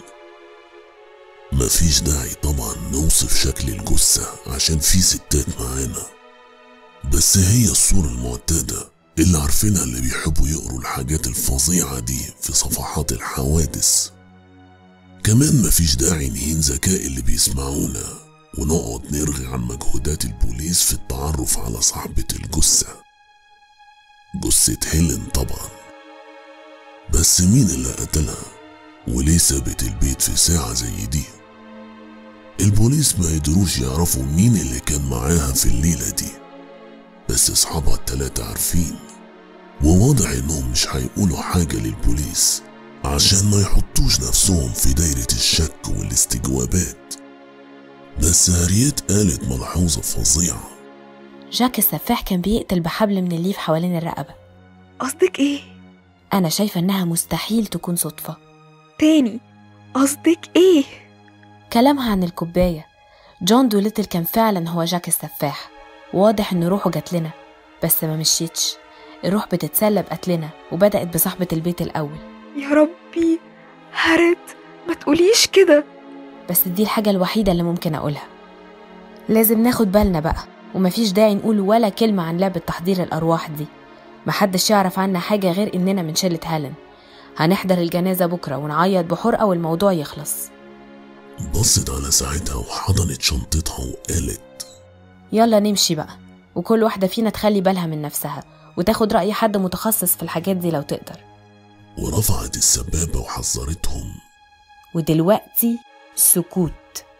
مفيش داعي طبعا نوصف شكل الجثة عشان في ستات معانا بس هي الصورة المعتادة اللي عارفينها اللي بيحبوا يقروا الحاجات الفظيعة دي في صفحات الحوادث كمان مفيش داعي نهين ذكاء اللي بيسمعونا ونقعد نرغي عن مجهودات البوليس في التعرف على صاحبة الجثة جثة هيلين طبعا بس بس مين اللي قتلها وليه سابت البيت في ساعة زي دي البوليس ما قدروش يعرفوا مين اللي كان معاها في الليلة دي بس اصحابها التلاتة عارفين وواضح انهم مش هيقولوا حاجة للبوليس عشان ما يحطوش نفسهم في دايرة الشك والاستجوابات بس هاريت قالت ملحوظة فظيعة جاك السفاح كان بيقتل بحبل من الليف حوالين الرقبة قصدك ايه؟ أنا شايفة إنها مستحيل تكون صدفة تاني قصدك ايه؟ كلامها عن الكوباية جون دوليتل كان فعلا هو جاك السفاح واضح إن روحه جات لنا بس ما مشيتش الروح بتتسلى بقتلنا وبدأت بصاحبة البيت الأول يا ربي هارت ما تقوليش كده بس دي الحاجة الوحيدة اللي ممكن أقولها لازم ناخد بالنا بقى ومفيش داعي نقول ولا كلمة عن لعبة تحضير الأرواح دي محدش يعرف عنا حاجة غير إننا من شلة هالن هنحضر الجنازة بكرة ونعيط بحرقة والموضوع يخلص بصت على ساعتها وحضنت شنطتها وقالت يلا نمشي بقى وكل واحدة فينا تخلي بالها من نفسها وتاخد رأي حد متخصص في الحاجات دي لو تقدر ورفعت السبابة وحذرتهم ودلوقتي سكوت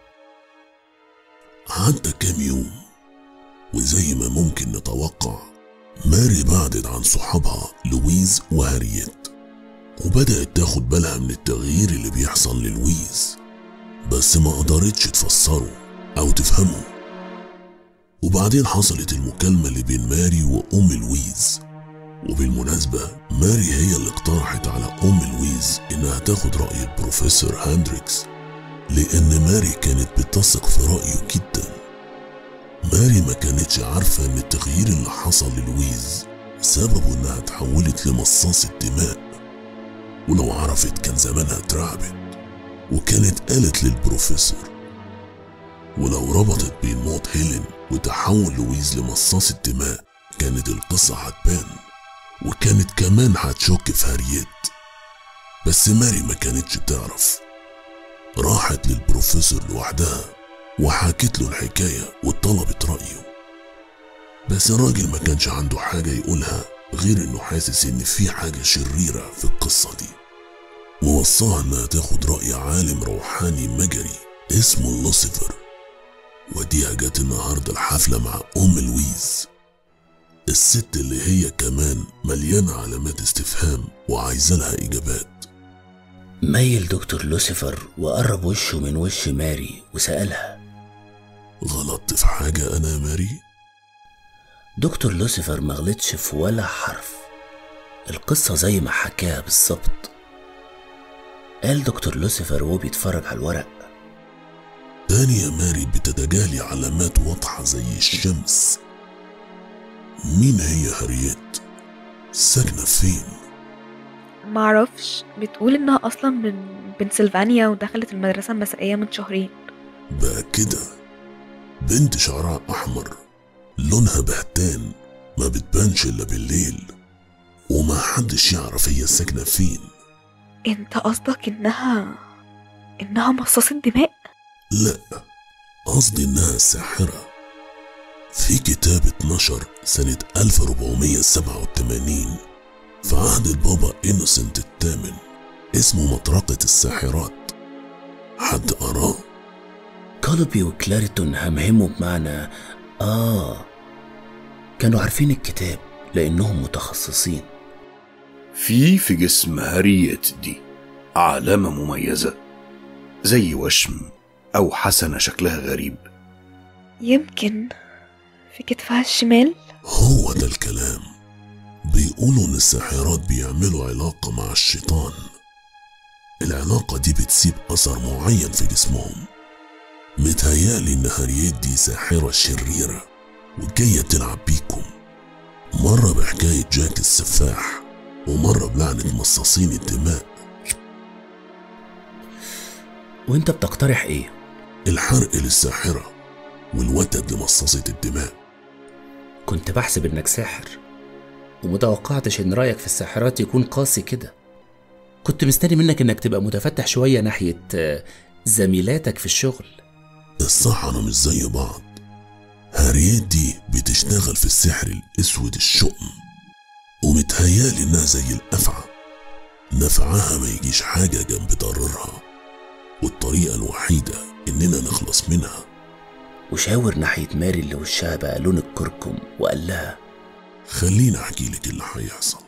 عدى كام يوم وزي ما ممكن نتوقع ماري بعدت عن صحابها لويز وهاريت وبدأت تاخد بالها من التغيير اللي بيحصل للويز بس ما قدرتش تفسره أو تفهمه وبعدين حصلت المكالمة اللي بين ماري وأم لويز وبالمناسبة ماري هي اللي اقترحت على أم لويز إنها تاخد رأي البروفيسور هاندريكس لأن ماري كانت بتثق في رأيه جدا ماري ما كانتش عارفة إن التغيير اللي حصل للويز سببه إنها اتحولت لمصاص الدماء ولو عرفت كان زمانها اترعبت وكانت قالت للبروفيسور ولو ربطت بين موت هيلين وتحول لويز لمصاص الدماء كانت القصة هتبان وكانت كمان هتشك في هاريت بس ماري ما كانتش تعرف راحت للبروفيسور لوحدها وحكت له الحكاية وطلبت رأيه بس الراجل ما كانش عنده حاجة يقولها غير انه حاسس ان في حاجة شريرة في القصة دي ووصاها انها تاخد رأي عالم روحاني مجري اسمه لوسيفر وديها جت النهاردة الحفلة مع أم لويز الست اللي هي كمان مليانة علامات استفهام وعايزة لها إجابات ميل دكتور لوسيفر وقرب وشه من وش ماري وسألها غلطت في حاجة أنا يا ماري؟ دكتور لوسيفر ما غلطش في ولا حرف القصة زي ما حكاها بالظبط قال دكتور لوسيفر وهو بيتفرج على الورق تاني يا ماري بتتجالي علامات واضحة زي الشمس مين هي هاريت؟ ساكنة فين؟ معرفش بتقول انها اصلا من بنسلفانيا ودخلت المدرسة المسائية من شهرين بقى كده بنت شعرها أحمر لونها بهتان ما بتبانش إلا بالليل وما حدش يعرف هي ساكنة فين انت قصدك انها انها مصاصة دماء لا قصدي إنها ساحرة في كتاب اتنشر سنة 1487 في عهد البابا إنوسنت الثامن اسمه مطرقة الساحرات حد قراه؟ كولبي وكلاريتون همهموا بمعنى آه كانوا عارفين الكتاب لأنهم متخصصين في في جسم هاريت دي علامة مميزة زي وشم أو حسنة شكلها غريب يمكن في كتفها الشمال هو ده الكلام بيقولوا إن الساحرات بيعملوا علاقة مع الشيطان العلاقة دي بتسيب أثر معين في جسمهم متهيألي إن هاريت دي ساحرة شريرة وجاية تلعب بيكم مرة بحكاية جاك السفاح ومرة بلعنة مصاصين الدماء وانت بتقترح ايه؟ الحرق للساحرة والوتد لمصاصة الدماء كنت بحسب انك ساحر ومتوقعتش ان رأيك في الساحرات يكون قاسي كده كنت مستني منك انك تبقى متفتح شوية ناحية آه، زميلاتك في الشغل الصحراء مش زي بعض هاريات دي بتشتغل في السحر الأسود الشؤم ومتهيالي إنها زي الأفعى نفعها ما يجيش حاجة جنب ضررها والطريقة الوحيدة إننا نخلص منها وشاور ناحية ماري اللي وشها بقى لون الكركم وقال لها خليني أحكي لك اللي هيحصل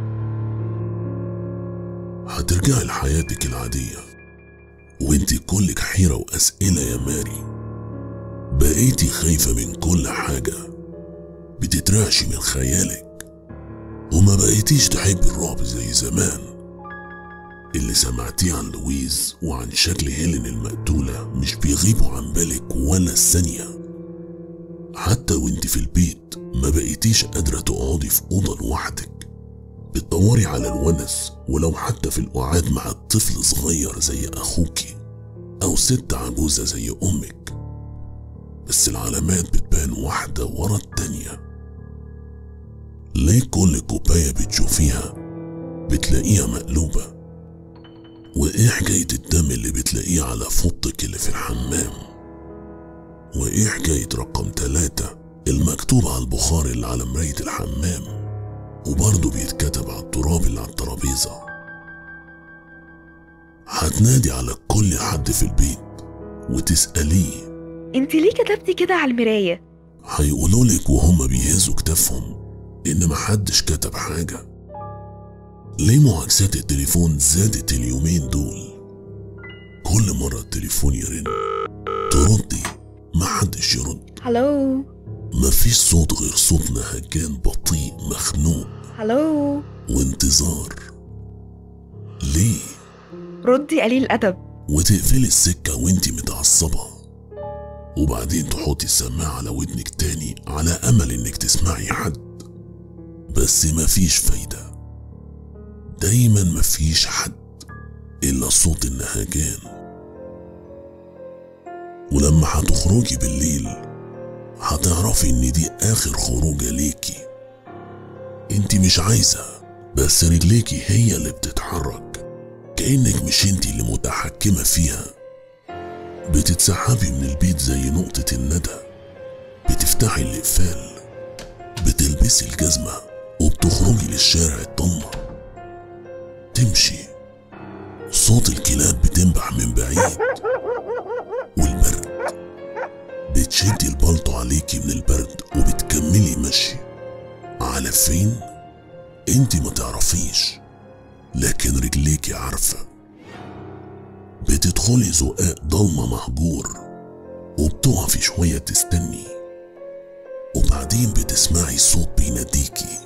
هترجعي لحياتك العادية وانتي كلك حيرة وأسئلة يا ماري بقيتي خايفة من كل حاجة بتترعشي من خيالك وما بقيتيش تحبي الرعب زي زمان اللي سمعتيه عن لويز وعن شكل هيلين المقتولة مش بيغيبوا عن بالك ولا الثانية حتى وانت في البيت ما بقيتيش قادرة تقعدي في أوضة لوحدك بتدوري على الونس ولو حتى في القعاد مع طفل صغير زي أخوكي أو ست عجوزة زي أمك بس العلامات بتبان واحدة ورا التانية ليه كل كوباية بتشوفيها بتلاقيها مقلوبة وإيه حكاية الدم اللي بتلاقيه على فوطك اللي في الحمام وإيه حكاية رقم تلاتة المكتوب على البخار اللي على مراية الحمام وبرضه بيتكتب على التراب اللي على الترابيزة هتنادي على كل حد في البيت وتسأليه انت ليه كتبتي كده على المراية هيقولولك وهم بيهزوا كتافهم إن محدش كتب حاجة ليه معاكسات التليفون زادت اليومين دول كل مرة التليفون يرن تردي محدش يرد هلو مفيش صوت غير صوت نهجان بطيء مخنوق هلو وانتظار ليه ردي قليل الأدب وتقفلي السكة وانتي متعصبة وبعدين تحطي السماعة على ودنك تاني على أمل إنك تسمعي حد بس مفيش فايدة دايما مفيش حد إلا صوت النهجان ولما هتخرجي بالليل هتعرفي إن دي آخر خروجة ليكي انتي مش عايزة بس رجليكي هي اللي بتتحرك كأنك مش انتي اللي متحكمة فيها بتتسحبي من البيت زي نقطة الندى بتفتحي الإقفال بتلبسي الجزمة وبتخرجي للشارع الضلمة تمشي صوت الكلاب بتنبح من بعيد والبرد بتشدي البلطو عليكي من البرد وبتكملي مشي على فين انتي ما تعرفيش لكن رجليكي عارفة بتدخلي زقاق ضلمة مهجور وبتقفي شوية تستني وبعدين بتسمعي صوت بيناديكي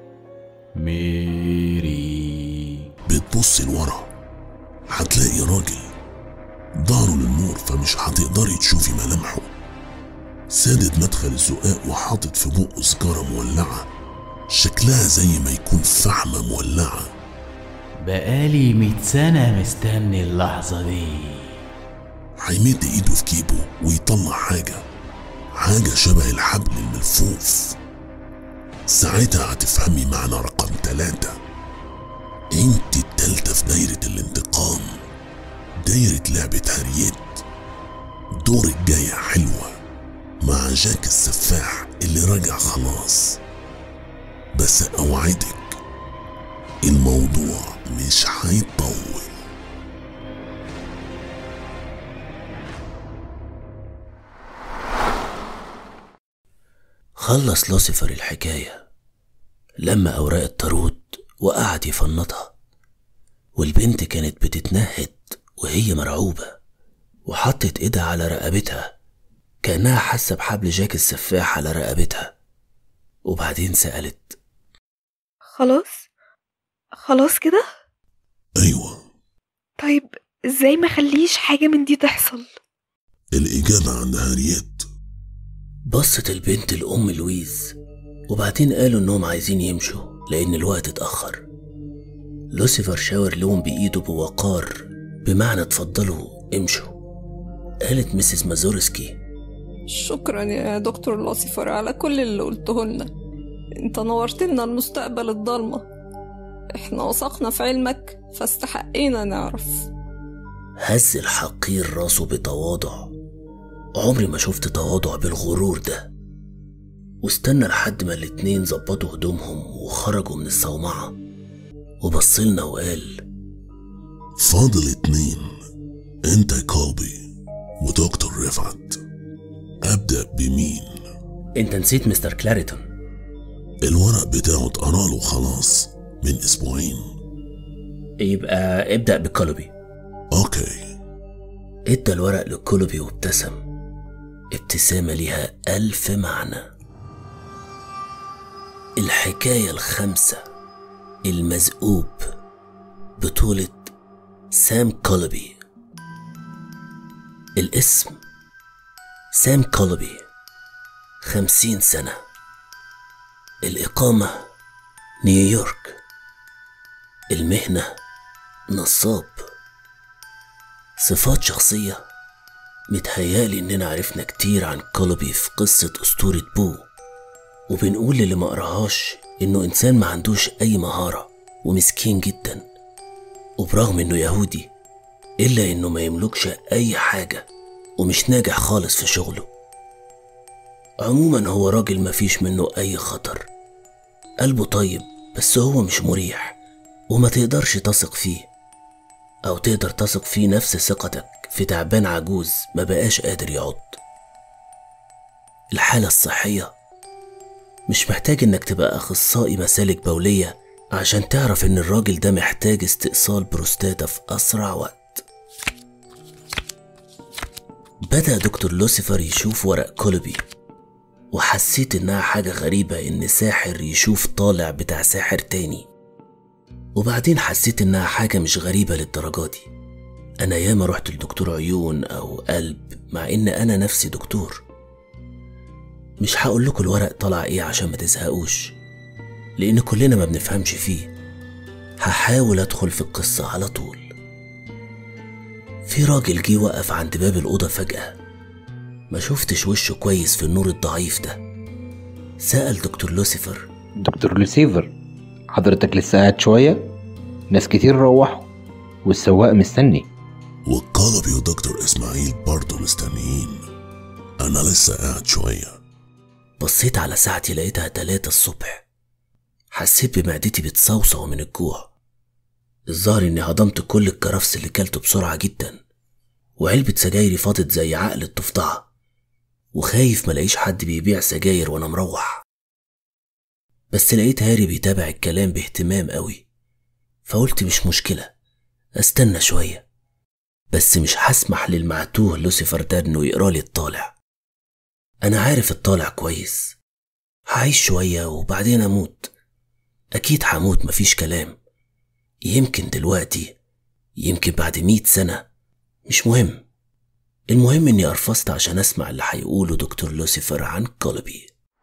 ميري بتبصي لورا هتلاقي راجل ظهره للنور فمش هتقدري تشوفي ملامحه سادد مدخل الزقاق وحاطط في بقه سجارة مولعة شكلها زي ما يكون فحمة مولعة بقالي مية سنة مستني اللحظة دي هيمد ايده في جيبه ويطلع حاجة حاجة شبه الحبل الملفوف ساعتها هتفهمي معنى رقم تلاتة انت التالتة في دايرة الانتقام دايرة لعبة هريت دورك جاية حلوة مع جاك السفاح اللي راجع خلاص بس اوعدك الموضوع مش هيطول خلص لوسيفر الحكاية لما أوراق الطارود وقعد يفنطها والبنت كانت بتتنهد وهي مرعوبة وحطت ايدها على رقبتها كأنها حاسة بحبل جاك السفاح على رقبتها وبعدين سألت خلاص خلاص كده ايوه طيب ازاي ما خليش حاجة من دي تحصل الإجابة عند هاريت بصت البنت لأم لويز وبعدين قالوا إنهم عايزين يمشوا لأن الوقت اتأخر لوسيفر شاور لهم بإيده بوقار بمعنى اتفضلوا امشوا قالت مسز مازورسكي شكرا يا دكتور لوسيفر على كل اللي قلته لنا انت نورت لنا المستقبل الضلمة احنا وثقنا في علمك فاستحقينا نعرف هز الحقير راسه بتواضع عمري ما شفت تواضع بالغرور ده واستنى لحد ما الاتنين ظبطوا هدومهم وخرجوا من الصومعة وبصلنا وقال فاضل اتنين انت يا كولبي ودكتور رفعت ابدأ بمين انت نسيت مستر كلاريتون الورق بتاعه اتقرا له خلاص من اسبوعين يبقى ابدأ بكولوبي اوكي ادى الورق لكولوبي وابتسم ابتسامة ليها ألف معنى الحكاية الخامسة المزقوب بطولة سام كولوبي الاسم سام كولوبي خمسين سنة الإقامة نيويورك المهنة نصاب صفات شخصية متهيالي إننا عرفنا كتير عن كولوبي في قصة أسطورة بو وبنقول للي ما قراهاش إنه إنسان ما عندوش أي مهارة ومسكين جدا وبرغم إنه يهودي إلا إنه ما يملكش أي حاجة ومش ناجح خالص في شغله عموما هو راجل مفيش منه أي خطر قلبه طيب بس هو مش مريح وما تقدرش تثق فيه أو تقدر تثق فيه نفس ثقتك في تعبان عجوز ما بقاش قادر يعض الحالة الصحية مش محتاج إنك تبقى أخصائي مسالك بولية عشان تعرف إن الراجل ده محتاج استئصال بروستاتا في أسرع وقت بدأ دكتور لوسيفر يشوف ورق كولوبي وحسيت إنها حاجة غريبة إن ساحر يشوف طالع بتاع ساحر تاني وبعدين حسيت إنها حاجة مش غريبة للدرجة دي أنا ياما رحت لدكتور عيون أو قلب مع إن أنا نفسي دكتور مش هقول لكم الورق طلع إيه عشان ما تزهقوش لأن كلنا ما بنفهمش فيه هحاول أدخل في القصة على طول في راجل جه وقف عند باب الأوضة فجأة ما شفتش وشه كويس في النور الضعيف ده سأل دكتور لوسيفر دكتور لوسيفر حضرتك لسه قاعد شوية ناس كتير روحوا والسواق مستني والقلبي ودكتور اسماعيل برضه مستنيين انا لسه قاعد شويه بصيت على ساعتي لقيتها تلاتة الصبح حسيت بمعدتي بتصوصو من الجوع الظاهر اني هضمت كل الكرفس اللي كلته بسرعة جدا وعلبة سجايري فاضت زي عقل الضفدعة وخايف ملاقيش حد بيبيع سجاير وانا مروح بس لقيت هاري بيتابع الكلام باهتمام قوي فقلت مش مشكلة استنى شوية بس مش هسمح للمعتوه لوسيفر ده انه يقرالي الطالع انا عارف الطالع كويس هعيش شوية وبعدين اموت اكيد هموت مفيش كلام يمكن دلوقتي يمكن بعد مئة سنة مش مهم المهم اني ارفضت عشان اسمع اللي هيقوله دكتور لوسيفر عن كولبي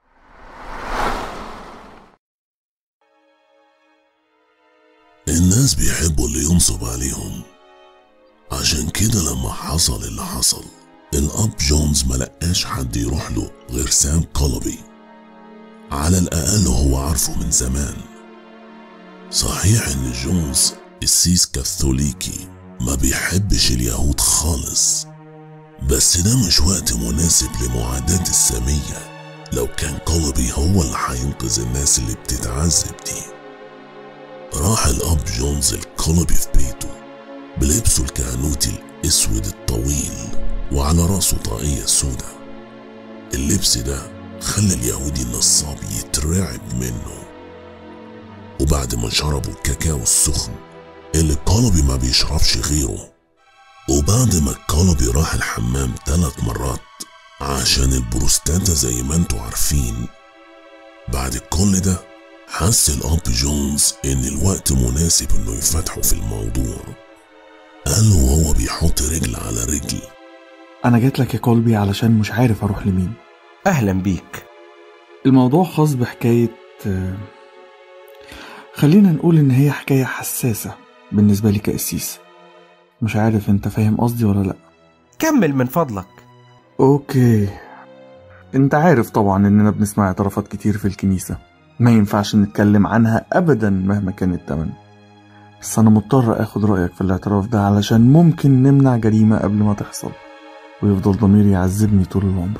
الناس بيحبوا اللي ينصب عليهم عشان كده لما حصل اللي حصل الأب جونز ملقاش حد يروح له غير سام كولبي على الأقل هو عارفه من زمان صحيح إن جونز السيس كاثوليكي ما بيحبش اليهود خالص بس ده مش وقت مناسب لمعاداة السامية لو كان كولبي هو اللي هينقذ الناس اللي بتتعذب دي راح الأب جونز الكولبي في بيته بلبسه الكهنوتي الأسود الطويل وعلى راسه طاقية سودة اللبس ده خلى اليهودي النصاب يترعب منه وبعد ما شربوا الكاكاو السخن اللي الكولبي ما بيشربش غيره وبعد ما الكولبي راح الحمام ثلاث مرات عشان البروستاتا زي ما انتوا عارفين بعد كل ده حس الأب جونز إن الوقت مناسب إنه يفتحوا في الموضوع قال له وهو بيحط رجل على رجل أنا جيت لك يا كولبي علشان مش عارف أروح لمين أهلا بيك الموضوع خاص بحكاية آه، خلينا نقول إن هي حكاية حساسة بالنسبة لي كقسيس مش عارف أنت فاهم قصدي ولا لأ كمل من فضلك أوكي أنت عارف طبعا إننا بنسمع اعترافات كتير في الكنيسة ما ينفعش نتكلم عنها أبدا مهما كان التمن بس أنا مضطر أخد رأيك في الاعتراف ده علشان ممكن نمنع جريمة قبل ما تحصل ويفضل ضميري يعذبني طول العمر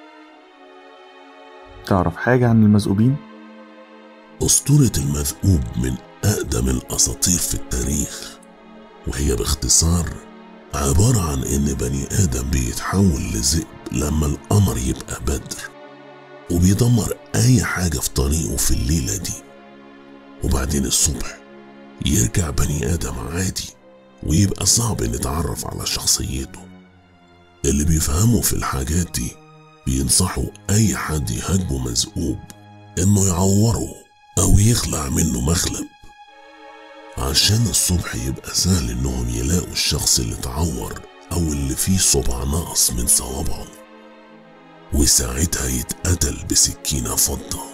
تعرف حاجة عن المذؤوبين؟ أسطورة المذؤوب من أقدم الأساطير في التاريخ وهي باختصار عبارة عن إن بني آدم بيتحول لذئب لما القمر يبقى بدر وبيدمر أي حاجة في طريقه في الليلة دي وبعدين الصبح يرجع بني آدم عادي ويبقى صعب نتعرف على شخصيته اللي بيفهموا في الحاجات دي بينصحوا أي حد يهاجمه مذئوب إنه يعوره أو يخلع منه مخلب عشان الصبح يبقى سهل إنهم يلاقوا الشخص اللي اتعور أو اللي فيه صبع ناقص من صوابعه وساعتها يتقتل بسكينة فضة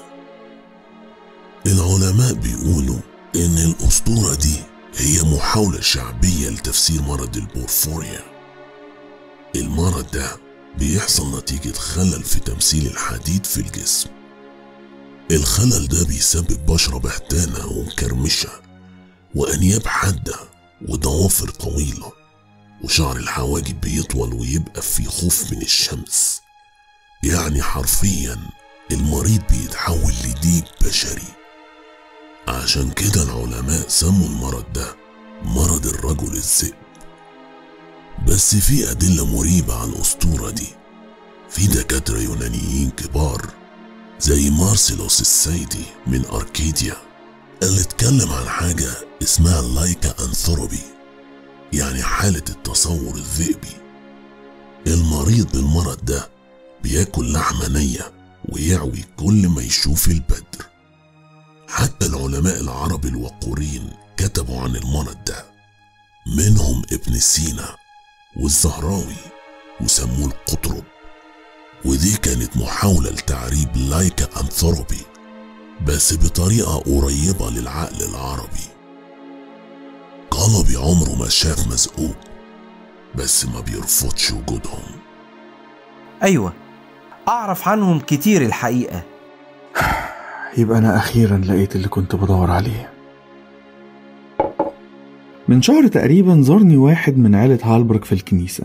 العلماء بيقولوا إن الأسطورة دي هي محاولة شعبية لتفسير مرض البورفوريا المرض ده بيحصل نتيجة خلل في تمثيل الحديد في الجسم الخلل ده بيسبب بشرة بهتانة ومكرمشة وأنياب حادة وضوافر طويلة وشعر الحواجب بيطول ويبقى في خوف من الشمس يعني حرفيا المريض بيتحول لديب بشري عشان كده العلماء سموا المرض ده مرض الرجل الذئب بس في أدلة مريبة على الأسطورة دي في دكاترة يونانيين كبار زي مارسيلوس السيدي من أركيديا اللي اتكلم عن حاجة اسمها لايكا أنثروبي يعني حالة التصور الذئبي المريض بالمرض ده بياكل لحمة نية ويعوي كل ما يشوف البدر حتى العلماء العرب الوقورين كتبوا عن المرض ده منهم ابن سينا والزهراوي وسموه القطرب ودي كانت محاولة لتعريب لايكا أنثروبي بس بطريقة قريبة للعقل العربي قلبي عمره ما شاف مزقوب بس ما بيرفضش وجودهم أيوة أعرف عنهم كتير الحقيقة يبقى أنا أخيرا لقيت اللي كنت بدور عليه من شهر تقريبا زارني واحد من عيلة هالبرك في الكنيسة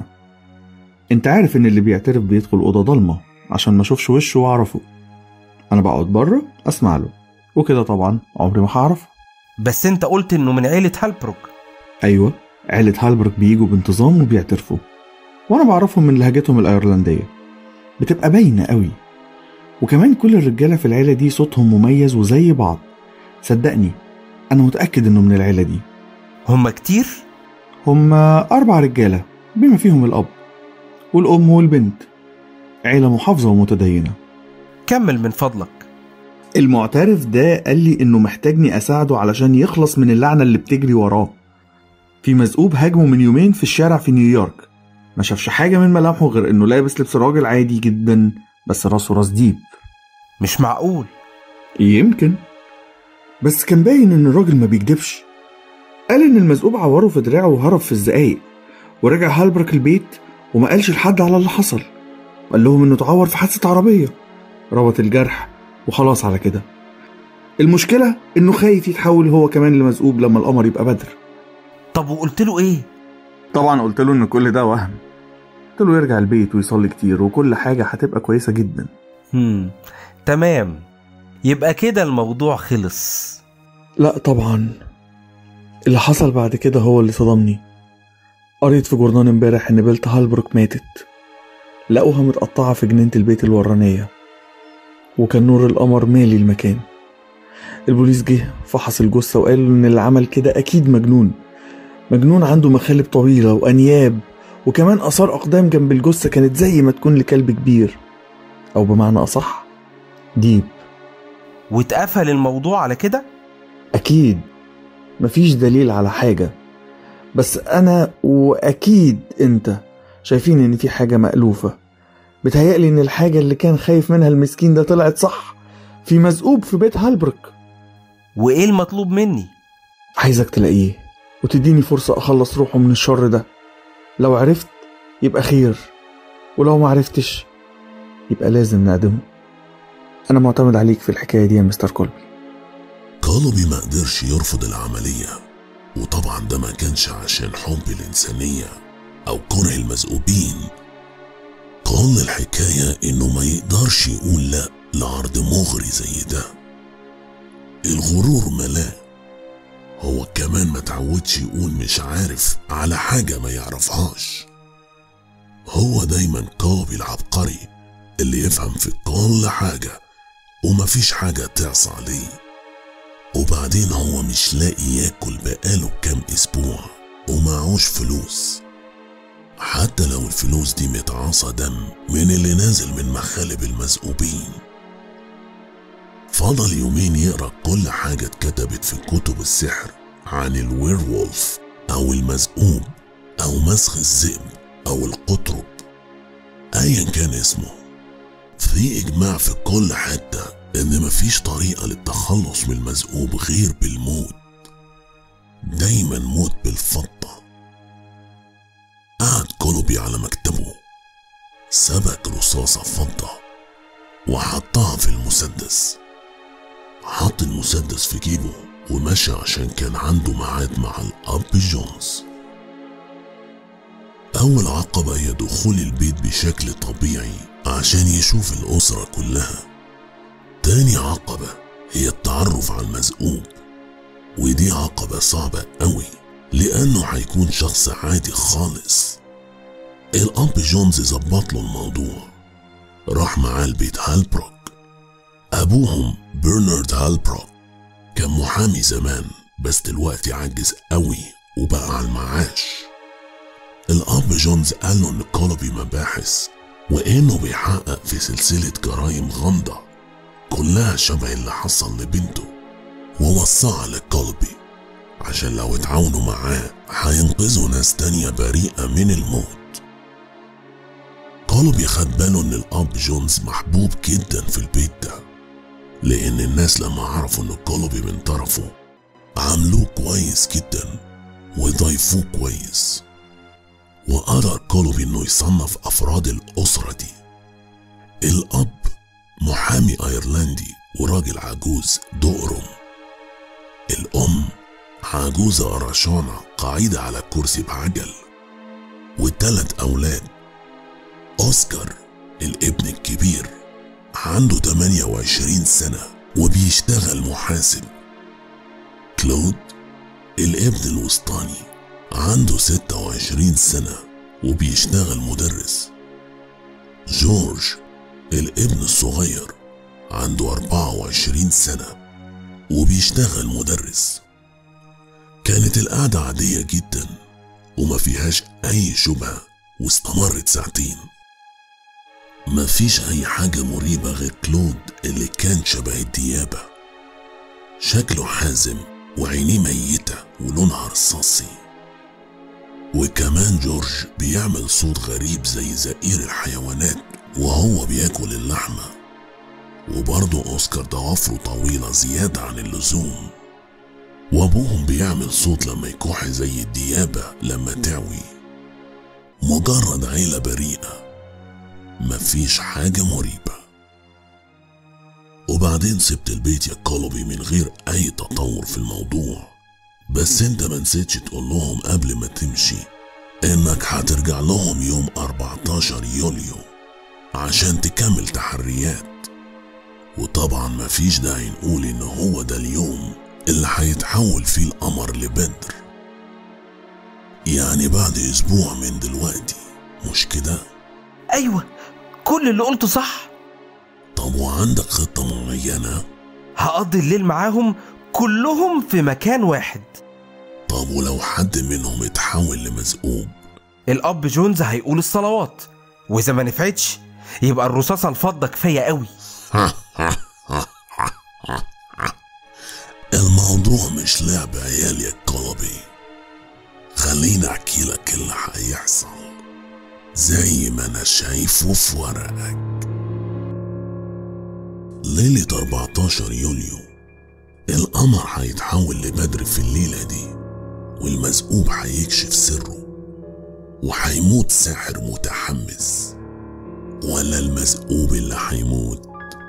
انت عارف ان اللي بيعترف بيدخل أوضة ضلمة عشان ما اشوفش وشه واعرفه انا بقعد بره اسمع له وكده طبعا عمري ما هعرفه بس انت قلت انه من عيلة هالبروك ايوه عيلة هالبرك بيجوا بانتظام وبيعترفوا وانا بعرفهم من لهجتهم الايرلندية بتبقى باينة قوي وكمان كل الرجالة في العيلة دي صوتهم مميز وزي بعض صدقني انا متأكد انه من العيلة دي هما كتير؟ هما أربع رجالة بما فيهم الأب والأم والبنت عيلة محافظة ومتدينة كمل من فضلك المعترف ده قال لي إنه محتاجني أساعده علشان يخلص من اللعنة اللي بتجري وراه في مزقوب هاجمه من يومين في الشارع في نيويورك ما شافش حاجة من ملامحه غير إنه لابس لبس راجل عادي جدا بس راسه راس ديب مش معقول يمكن بس كان باين إن الراجل ما بيكدبش قال إن المزقوب عوره في دراعه وهرب في الزقايق ورجع هالبرك البيت وما قالش لحد على اللي حصل قال لهم إنه اتعور في حادثة عربية ربط الجرح وخلاص على كده المشكلة إنه خايف يتحول هو كمان لمزقوب لما القمر يبقى بدر طب وقلت له إيه؟ طبعا قلت له إن كل ده وهم قلت له يرجع البيت ويصلي كتير وكل حاجة هتبقى كويسة جدا هم تمام يبقى كده الموضوع خلص لا طبعا اللي حصل بعد كده هو اللي صدمني قريت في جورنال امبارح ان بنت هالبروك ماتت لقوها متقطعة في جنينة البيت الورانية وكان نور القمر مالي المكان البوليس جه فحص الجثة وقال ان اللي عمل كده اكيد مجنون مجنون عنده مخالب طويلة وانياب وكمان اثار اقدام جنب الجثة كانت زي ما تكون لكلب كبير او بمعنى اصح ديب واتقفل الموضوع على كده؟ اكيد مفيش دليل على حاجة بس أنا وأكيد أنت شايفين إن في حاجة مألوفة بتهيألي إن الحاجة اللي كان خايف منها المسكين ده طلعت صح في مزقوب في بيت هالبرك وإيه المطلوب مني؟ عايزك تلاقيه وتديني فرصة أخلص روحه من الشر ده لو عرفت يبقى خير ولو ما عرفتش يبقى لازم نعدمه أنا معتمد عليك في الحكاية دي يا مستر كولبي كولوبي ما قدرش يرفض العملية وطبعا ده ما كانش عشان حب الإنسانية أو كره المذئوبين كل الحكاية إنه ما يقدرش يقول لأ لعرض مغري زي ده الغرور ملاه هو كمان ما تعودش يقول مش عارف على حاجة ما يعرفهاش هو دايما كوبي العبقري اللي يفهم في كل حاجة ومفيش حاجة تعصى عليه وبعدين هو مش لاقي ياكل بقاله كام اسبوع ومعهوش فلوس حتى لو الفلوس دي متعاصى دم من اللي نازل من مخالب المذئوبين فضل يومين يقرا كل حاجة اتكتبت في كتب السحر عن الويرولف أو المذئوب أو مسخ الذئب أو القطرب أيا كان اسمه في إجماع في كل حتة إن مفيش طريقة للتخلص من المذئوب غير بالموت دايما موت بالفضة قعد كولوبي على مكتبه سبك رصاصة فضة وحطها في المسدس حط المسدس في جيبه ومشى عشان كان عنده ميعاد مع الأب جونز أول عقبة هي دخول البيت بشكل طبيعي عشان يشوف الأسرة كلها تاني عقبة هي التعرف على المذئوب ودي عقبة صعبة قوي لأنه هيكون شخص عادي خالص الأب جونز ظبط له الموضوع راح معاه البيت هالبروك أبوهم برنارد هالبروك كان محامي زمان بس دلوقتي عجز قوي وبقى على المعاش الأب جونز قال له إن كولوبي مباحث وإنه بيحقق في سلسلة جرايم غامضة كلها شبه اللي حصل لبنته ووصاها لكولبي عشان لو اتعاونوا معاه هينقذوا ناس تانية بريئة من الموت كولبي خد باله ان الاب جونز محبوب جدا في البيت ده لان الناس لما عرفوا ان كولبي من طرفه عاملوه كويس جدا وضيفوه كويس وقرر كولبي انه يصنف افراد الاسرة دي الاب محامي ايرلندي وراجل عجوز دقرم الام عجوزة قرشانة قاعدة على كرسي بعجل والتلات أولاد أوسكار الابن الكبير عنده 28 سنة وبيشتغل محاسب كلود الابن الوسطاني عنده 26 سنة وبيشتغل مدرس جورج الابن الصغير عنده 24 سنة وبيشتغل مدرس كانت القعدة عادية جدا وما فيهاش أي شبهة واستمرت ساعتين ما فيش أي حاجة مريبة غير كلود اللي كان شبه الديابة شكله حازم وعينيه ميتة ولونها رصاصي وكمان جورج بيعمل صوت غريب زي زئير الحيوانات وهو بياكل اللحمة وبرضه أوسكار ضوافره طويلة زيادة عن اللزوم وأبوهم بيعمل صوت لما يكح زي الديابة لما تعوي مجرد عيلة بريئة مفيش حاجة مريبة وبعدين سبت البيت يا كولوبي من غير أي تطور في الموضوع بس انت ما نسيتش تقول لهم قبل ما تمشي انك هترجع لهم يوم 14 يوليو عشان تكمل تحريات وطبعا مفيش داعي نقول ان هو ده اليوم اللي هيتحول فيه القمر لبدر يعني بعد اسبوع من دلوقتي مش كده ايوه كل اللي قلته صح طب وعندك خطة معينة هقضي الليل معاهم كلهم في مكان واحد طب ولو حد منهم اتحول لمذئوب الاب جونز هيقول الصلوات واذا ما نفعتش يبقى الرصاصه الفضه كفايه قوي الموضوع مش لعب عيال يا كولبي خليني احكي لك اللي هيحصل زي ما انا شايفه في ورقك ليلة 14 يوليو القمر هيتحول لبدر في الليلة دي والمذئوب هيكشف سره وهيموت ساحر متحمس ولا المذئوب اللي هيموت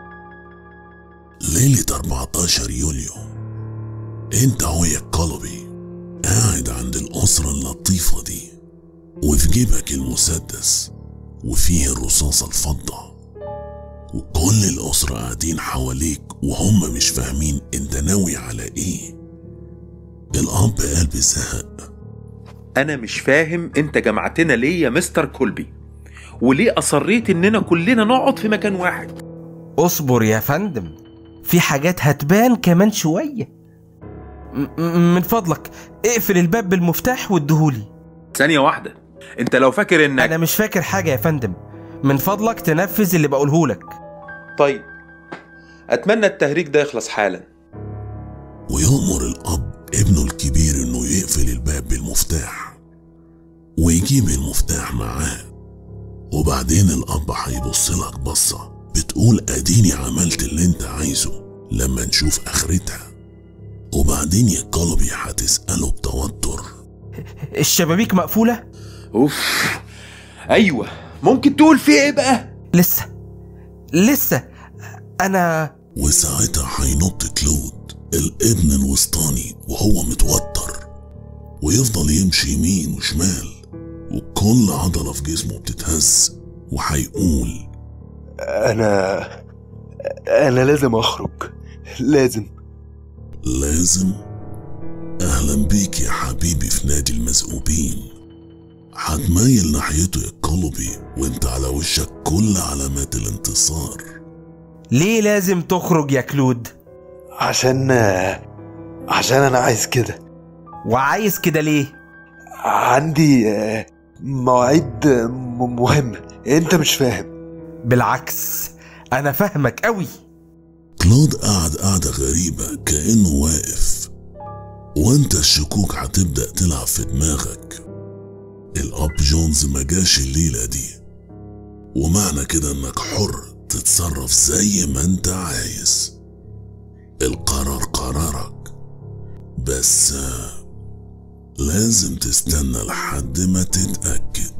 ليلة 14 يوليو انت اهو يا قلبي قاعد عند الأسرة اللطيفة دي وفي جيبك المسدس وفيه الرصاصة الفضة وكل الأسرة قاعدين حواليك وهم مش فاهمين انت ناوي على ايه الأب قال بزهق أنا مش فاهم أنت جمعتنا ليه يا مستر كولبي وليه أصريت إننا كلنا نقعد في مكان واحد اصبر يا فندم في حاجات هتبان كمان شوية م- م- من فضلك اقفل الباب بالمفتاح واديهولي ثانية واحدة أنت لو فاكر إنك أنا مش فاكر حاجة يا فندم من فضلك تنفذ اللي بقولهولك طيب أتمنى التهريج ده يخلص حالا ويأمر الأب ابنه الكبير إنه يقفل الباب بالمفتاح ويجيب المفتاح معاه وبعدين الأب هيبص لك بصة بتقول أديني عملت اللي أنت عايزه لما نشوف آخرتها وبعدين يا قلبي هتسأله بتوتر الشبابيك مقفولة؟ أوف أيوة ممكن تقول في إيه بقى؟ لسه لسه أنا وساعتها هينط كلود الابن الوسطاني وهو متوتر ويفضل يمشي يمين وشمال وكل عضلة في جسمه بتتهز وهيقول أنا أنا لازم أخرج لازم لازم أهلا بيك يا حبيبي في نادي المذئوبين هتميل ناحيته يا قلبي وانت على وشك كل علامات الانتصار ليه لازم تخرج يا كلود؟ عشان عشان أنا عايز كده وعايز كده ليه؟ عندي آه، مواعيد م- مهمة أنت مش فاهم بالعكس أنا فاهمك قوي كلود قعد قعدة غريبة كأنه واقف وانت الشكوك هتبدأ تلعب في دماغك الأب جونز ما جاش الليلة دي ومعنى كده انك حر تتصرف زي ما انت عايز القرار قرارك بس آه، لازم تستنى لحد ما تتأكد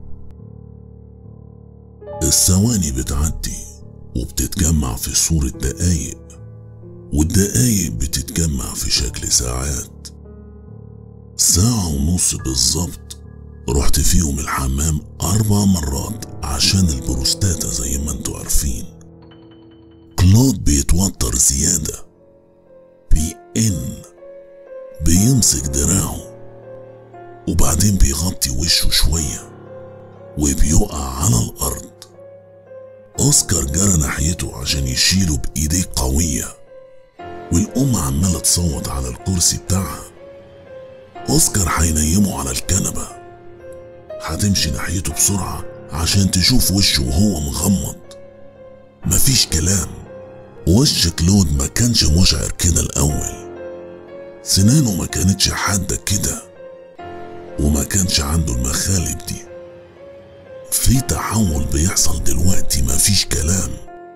الثواني بتعدي وبتتجمع في صورة دقايق والدقايق بتتجمع في شكل ساعات ساعة ونص بالظبط رحت فيهم الحمام أربع مرات عشان البروستاتا زي ما انتوا عارفين كلود بيتوتر زيادة بيئن بيمسك دراعه وبعدين بيغطي وشه شوية وبيقع على الأرض أوسكار جرى ناحيته عشان يشيله بإيديه قوية والأم عمالة تصوت على الكرسي بتاعها أوسكار هينيمه على الكنبة هتمشي ناحيته بسرعة عشان تشوف وشه وهو مغمض مفيش كلام وش كلود ما كانش مشعر كده الأول سنانه ما كانتش حادة كده وما كانش عنده المخالب دي في تحول بيحصل دلوقتي مفيش كلام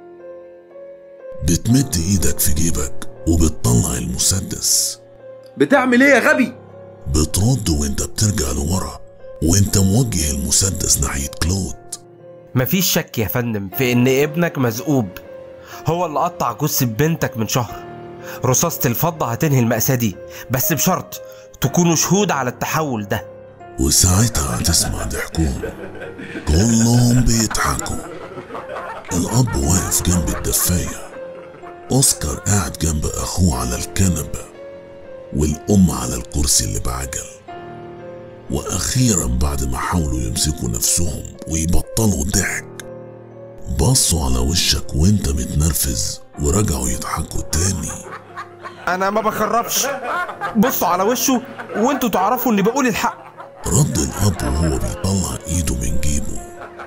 بتمد ايدك في جيبك وبتطلع المسدس بتعمل إيه يا غبي؟ بترد وانت بترجع لورا وانت موجه المسدس ناحية كلود مفيش شك يا فندم في إن ابنك مذئوب هو اللي قطع جثة بنتك من شهر رصاصة الفضة هتنهي المأساة دي بس بشرط تكونوا شهود على التحول ده وساعتها هتسمع ضحكهم كلهم بيضحكوا الأب واقف جنب الدفاية أوسكار قاعد جنب أخوه على الكنبة والأم على الكرسي اللي بعجل وأخيرا بعد ما حاولوا يمسكوا نفسهم ويبطلوا ضحك بصوا على وشك وانت متنرفز ورجعوا يضحكوا تاني أنا ما بخربش بصوا على وشه وانتوا تعرفوا إني بقول الحق رد الأب وهو بيطلع إيده من جيبه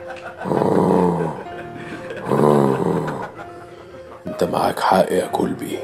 انت معاك حق يا كولبي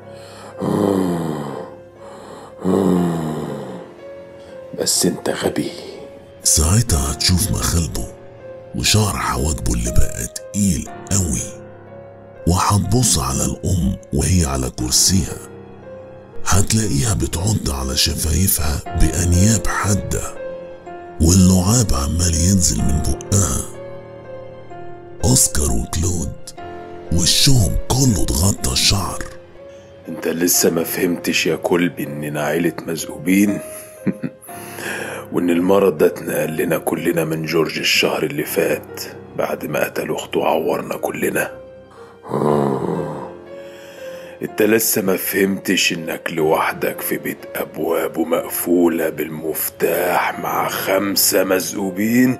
بس انت غبي ساعتها هتشوف مخالبه وشعر حواجبه اللي بقى تقيل قوي وهتبص على الأم وهي على كرسيها هتلاقيها بتعض على شفايفها بأنياب حادة واللعاب عمال ينزل من بقها أوسكار وكلود وشهم كله اتغطى الشعر انت لسه ما فهمتش يا كلبي اننا عيلة مذئوبين وان المرض ده اتنقل لنا كلنا من جورج الشهر اللي فات بعد ما قتل اخته وعورنا كلنا انت لسه ما فهمتش انك لوحدك في بيت ابوابه مقفولة بالمفتاح مع خمسة مزقوبين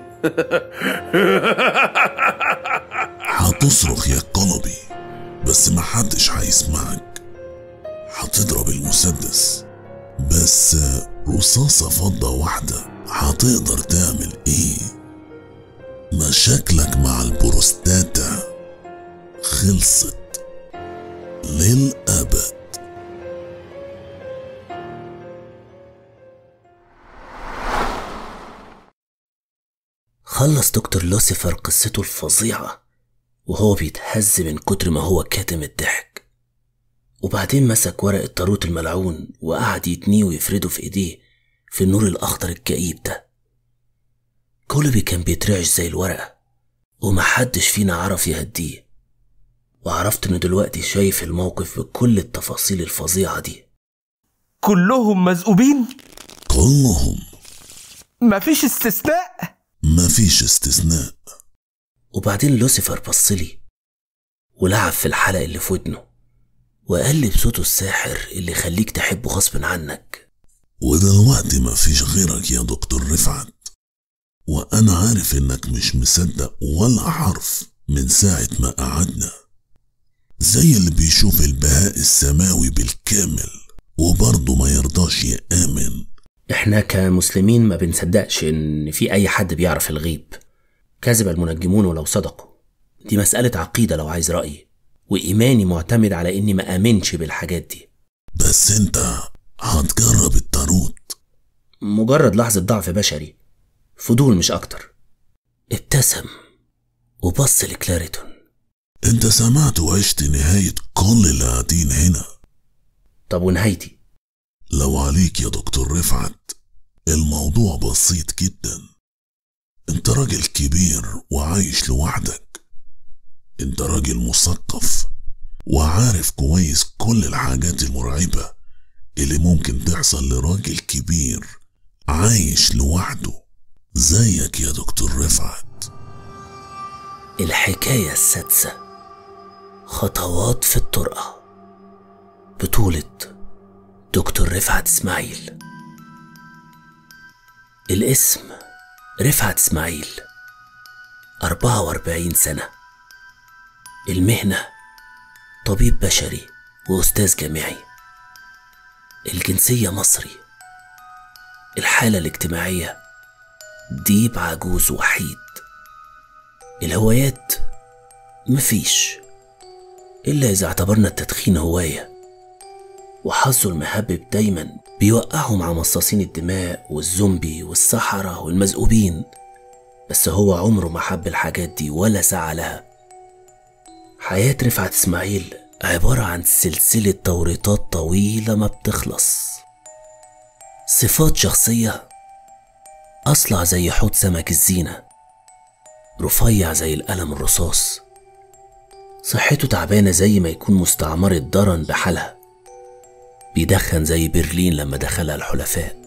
هتصرخ يا قلبي بس محدش هيسمعك هتضرب المسدس بس رصاصة فضة واحدة هتقدر تعمل ايه مشاكلك مع البروستاتا خلصت للأبد خلص دكتور لوسيفر قصته الفظيعة وهو بيتهز من كتر ما هو كاتم الضحك وبعدين مسك ورق الطاروت الملعون وقعد يتنيه ويفرده في ايديه في النور الأخضر الكئيب ده كولبي كان بيترعش زي الورقة ومحدش فينا عرف يهديه وعرفت انه دلوقتي شايف الموقف بكل التفاصيل الفظيعة دي كلهم مزقوبين كلهم مفيش استثناء مفيش استثناء وبعدين لوسيفر بصلي ولعب في الحلق اللي في ودنه وقال لي بصوته الساحر اللي يخليك تحبه غصب عنك ودلوقتي مفيش غيرك يا دكتور رفعت وأنا عارف إنك مش مصدق ولا حرف من ساعة ما قعدنا زي اللي بيشوف البهاء السماوي بالكامل وبرضه ما يرضاش يآمن احنا كمسلمين ما بنصدقش ان في اي حد بيعرف الغيب كذب المنجمون ولو صدقوا دي مسألة عقيدة لو عايز رأيي وإيماني معتمد على إني ما آمنش بالحاجات دي بس أنت هتجرب التاروت مجرد لحظة ضعف بشري فضول مش أكتر ابتسم وبص لكلاريتون أنت سمعت وعشت نهاية كل اللي قاعدين هنا طب ونهايتي لو عليك يا دكتور رفعت الموضوع بسيط جدا انت راجل كبير وعايش لوحدك انت راجل مثقف وعارف كويس كل الحاجات المرعبة اللي ممكن تحصل لراجل كبير عايش لوحده زيك يا دكتور رفعت الحكاية السادسة خطوات في الطرقة بطولة دكتور رفعت اسماعيل الاسم رفعت اسماعيل أربعة وأربعين سنة المهنة طبيب بشري وأستاذ جامعي الجنسية مصري الحالة الاجتماعية ديب عجوز وحيد الهوايات مفيش إلا إذا اعتبرنا التدخين هواية وحظه المهبب دايما بيوقعه مع مصاصين الدماء والزومبي والسحرة والمزقوبين بس هو عمره ما حب الحاجات دي ولا سعى لها حياة رفعت إسماعيل عبارة عن سلسلة توريطات طويلة ما بتخلص صفات شخصية أصلع زي حوض سمك الزينة رفيع زي القلم الرصاص صحته تعبانة زي ما يكون مستعمرة درن بحالها بيدخن زي برلين لما دخلها الحلفاء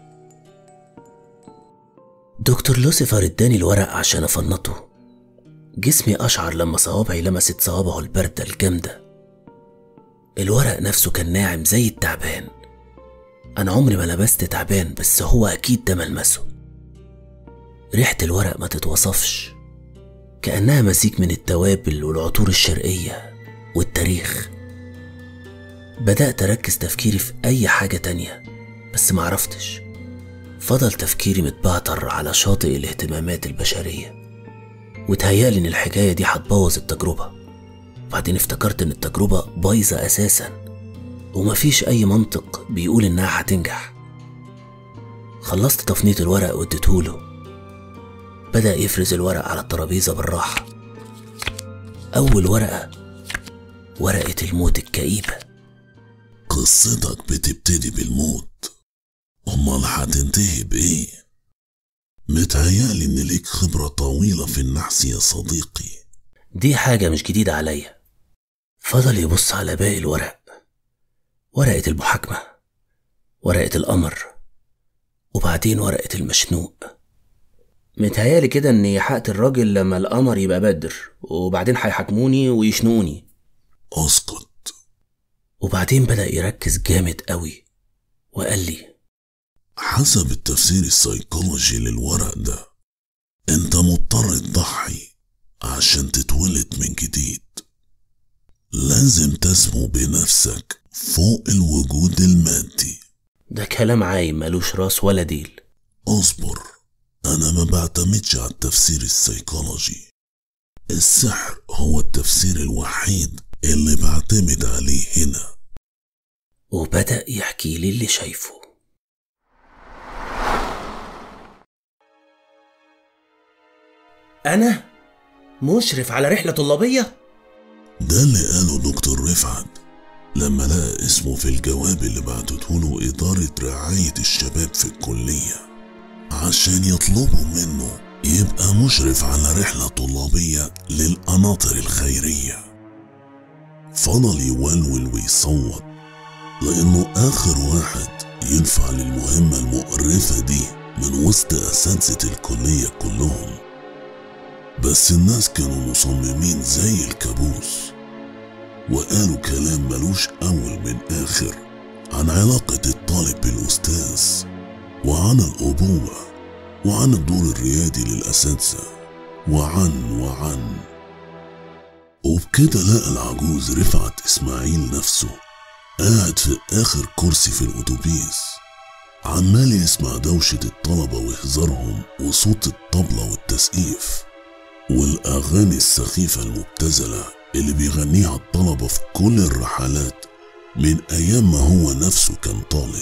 دكتور لوسيفر اداني الورق عشان افنطه جسمي أشعر لما صوابعي لمست صوابعه الباردة الجامدة الورق نفسه كان ناعم زي التعبان أنا عمري ما لبست تعبان بس هو أكيد ده ملمسه ريحة الورق ما تتوصفش كأنها مزيج من التوابل والعطور الشرقية والتاريخ بدأت أركز تفكيري في أي حاجة تانية بس معرفتش فضل تفكيري متبعتر على شاطئ الاهتمامات البشرية وتهيألي إن الحكاية دي هتبوظ التجربة بعدين افتكرت إن التجربة بايظة أساسا ومفيش أي منطق بيقول إنها هتنجح خلصت تفنيط الورق واديتهوله بدأ يفرز الورق على الترابيزة بالراحة أول ورقة ورقة الموت الكئيبة قصتك بتبتدي بالموت أمال هتنتهي بإيه؟ متهيألي إن ليك خبرة طويلة في النحس يا صديقي دي حاجة مش جديدة عليا فضل يبص على باقي الورق ورقة المحاكمة ورقة القمر وبعدين ورقة المشنوق متهيالي كده اني حقت الراجل لما القمر يبقى بدر وبعدين هيحاكموني ويشنقوني اسكت وبعدين بدأ يركز جامد قوي وقال لي حسب التفسير السيكولوجي للورق ده انت مضطر تضحي عشان تتولد من جديد لازم تسمو بنفسك فوق الوجود المادي ده كلام عايم ملوش راس ولا ديل اصبر انا ما بعتمدش على التفسير السيكولوجي السحر هو التفسير الوحيد اللي بعتمد عليه هنا وبدأ يحكي لي اللي شايفه أنا مشرف على رحلة طلابية ده اللي قاله دكتور رفعت لما لقى اسمه في الجواب اللي بعتته له إدارة رعاية الشباب في الكلية عشان يطلبوا منه يبقى مشرف على رحلة طلابية للقناطر الخيرية فضل يولول ويصوت لأنه آخر واحد ينفع للمهمة المقرفة دي من وسط أساتذة الكلية كلهم بس الناس كانوا مصممين زي الكابوس وقالوا كلام ملوش أول من آخر عن علاقة الطالب بالأستاذ وعن الأبوة وعن الدور الريادي للأساتذة وعن وعن وبكده لقى العجوز رفعت إسماعيل نفسه قاعد في آخر كرسي في الأتوبيس عمال يسمع دوشة الطلبة وهزارهم وصوت الطبلة والتسقيف والأغاني السخيفة المبتذلة اللي بيغنيها الطلبة في كل الرحلات من أيام ما هو نفسه كان طالب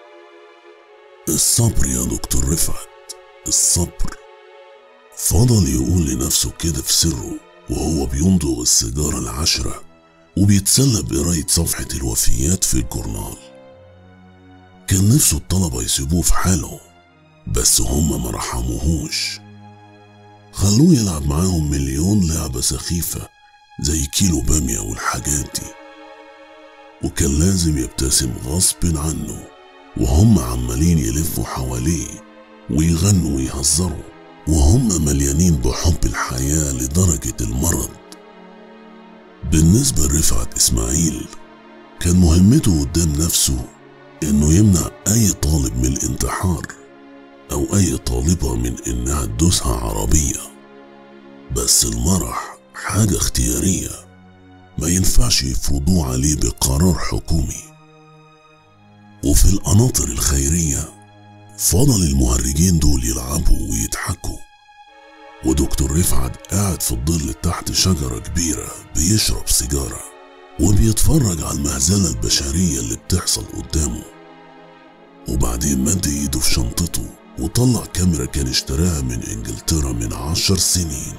الصبر يا دكتور رفعت الصبر فضل يقول لنفسه كده في سره وهو بيمضغ السيجارة العشرة وبيتسلى بقراية صفحة الوفيات في الجورنال كان نفسه الطلبة يسيبوه في حاله بس هما ما رحموهوش خلوه يلعب معاهم مليون لعبة سخيفة زي كيلو بامية والحاجات دي وكان لازم يبتسم غصب عنه وهم عمالين يلفوا حواليه ويغنوا ويهزروا وهم مليانين بحب الحياة لدرجة المرض بالنسبة لرفعت إسماعيل كان مهمته قدام نفسه إنه يمنع أي طالب من الانتحار أو أي طالبة من إنها تدوسها عربية بس المرح حاجة اختيارية ما ينفعش يفرضوه عليه بقرار حكومي وفي القناطر الخيرية فضل المهرجين دول يلعبوا ويضحكوا ودكتور رفعت قاعد في الظل تحت شجرة كبيرة بيشرب سيجارة وبيتفرج على المهزلة البشرية اللي بتحصل قدامه وبعدين مد ايده في شنطته وطلع كاميرا كان اشتراها من انجلترا من عشر سنين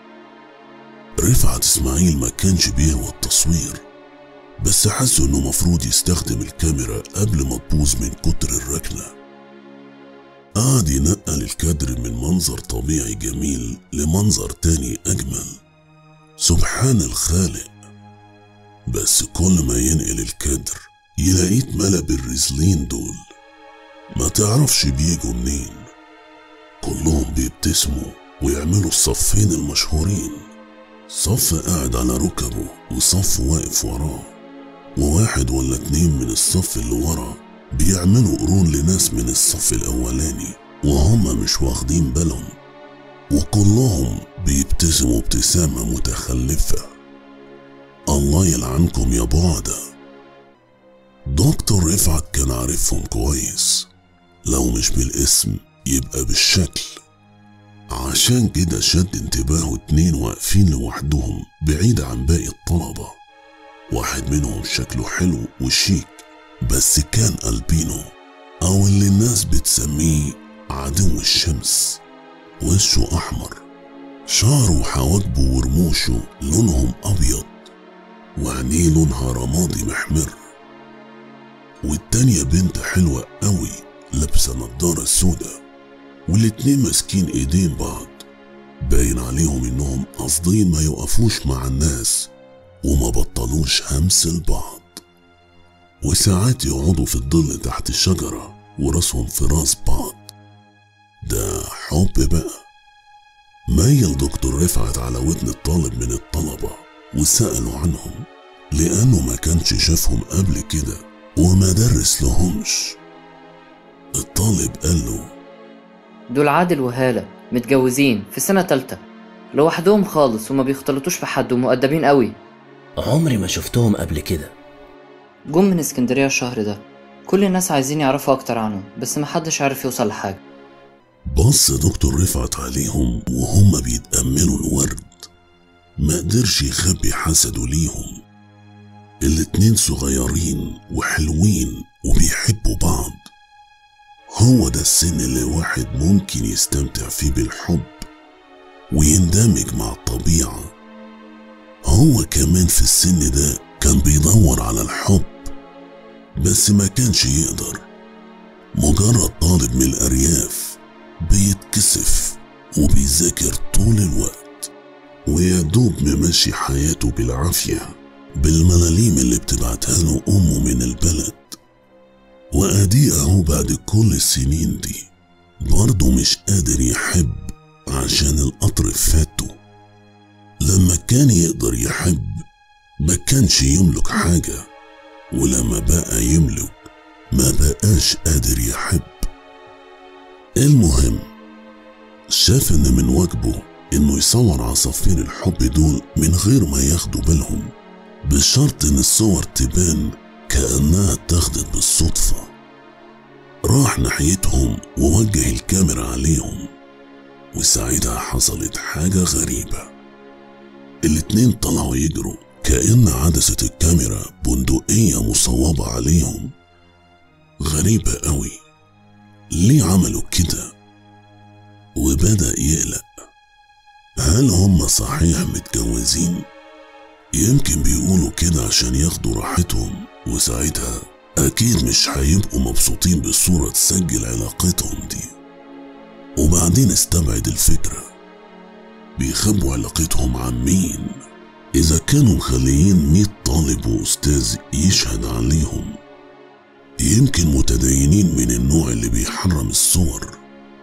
رفعت اسماعيل ما كانش بيهوى التصوير بس حس انه مفروض يستخدم الكاميرا قبل ما تبوظ من كتر الركنة قعد ينقل الكادر من منظر طبيعي جميل لمنظر تاني أجمل سبحان الخالق بس كل ما ينقل الكادر يلاقيه اتملى بالرزلين دول ما تعرفش بيجوا منين كلهم بيبتسموا ويعملوا الصفين المشهورين صف قاعد على ركبه وصف واقف وراه وواحد ولا اتنين من الصف اللي ورا بيعملوا قرون لناس من الصف الأولاني وهم مش واخدين بالهم وكلهم بيبتسموا ابتسامة متخلفة الله يلعنكم يا بعدة دكتور رفعت كان عارفهم كويس لو مش بالاسم يبقى بالشكل عشان كده شد انتباهه اتنين واقفين لوحدهم بعيد عن باقي الطلبة واحد منهم شكله حلو وشيك بس كان ألبينو أو اللي الناس بتسميه عدو الشمس وشه أحمر شعره وحواجبه ورموشه لونهم أبيض وعينيه لونها رمادي محمر والتانية بنت حلوة قوي لابسة نضارة سودا والاتنين ماسكين ايدين بعض باين عليهم انهم قاصدين ما يقفوش مع الناس وما بطلوش همس لبعض وساعات يقعدوا في الظل تحت الشجرة وراسهم في راس بعض ده حب بقى ميل دكتور رفعت على ودن الطالب من الطلبة وسألوا عنهم لأنه ما كانش شافهم قبل كده وما درس لهمش الطالب قال له دول عادل وهالة متجوزين في سنة تالتة لوحدهم خالص وما بيختلطوش في حد ومؤدبين قوي عمري ما شفتهم قبل كده جم من اسكندرية الشهر ده كل الناس عايزين يعرفوا أكتر عنهم بس محدش عارف يوصل لحاجة بص دكتور رفعت عليهم وهم بيتأملوا الورد ما قدرش يخبي حسده ليهم الاتنين صغيرين وحلوين وبيحبوا بعض هو ده السن اللي واحد ممكن يستمتع فيه بالحب ويندمج مع الطبيعة هو كمان في السن ده كان بيدور على الحب بس ما كانش يقدر مجرد طالب من الأرياف بيتكسف وبيذاكر طول الوقت ويدوب ممشي حياته بالعافية بالملاليم اللي بتبعتها له أمه من البلد وأدي أهو بعد كل السنين دي برضه مش قادر يحب عشان القطر فاته لما كان يقدر يحب ما كانش يملك حاجة ولما بقى يملك ما بقاش قادر يحب المهم شاف ان من واجبه انه يصور عصافير الحب دول من غير ما ياخدوا بالهم بشرط ان الصور تبان كأنها اتاخدت بالصدفة راح ناحيتهم ووجه الكاميرا عليهم وساعتها حصلت حاجة غريبة الاتنين طلعوا يجروا كأن عدسة الكاميرا بندقية مصوبة عليهم غريبة قوي ليه عملوا كده وبدأ يقلق هل هم صحيح متجوزين يمكن بيقولوا كده عشان ياخدوا راحتهم وساعتها أكيد مش هيبقوا مبسوطين بالصورة تسجل علاقتهم دي وبعدين استبعد الفكرة بيخبوا علاقتهم عن مين إذا كانوا مخليين مية طالب وأستاذ يشهد عليهم يمكن متدينين من النوع اللي بيحرم الصور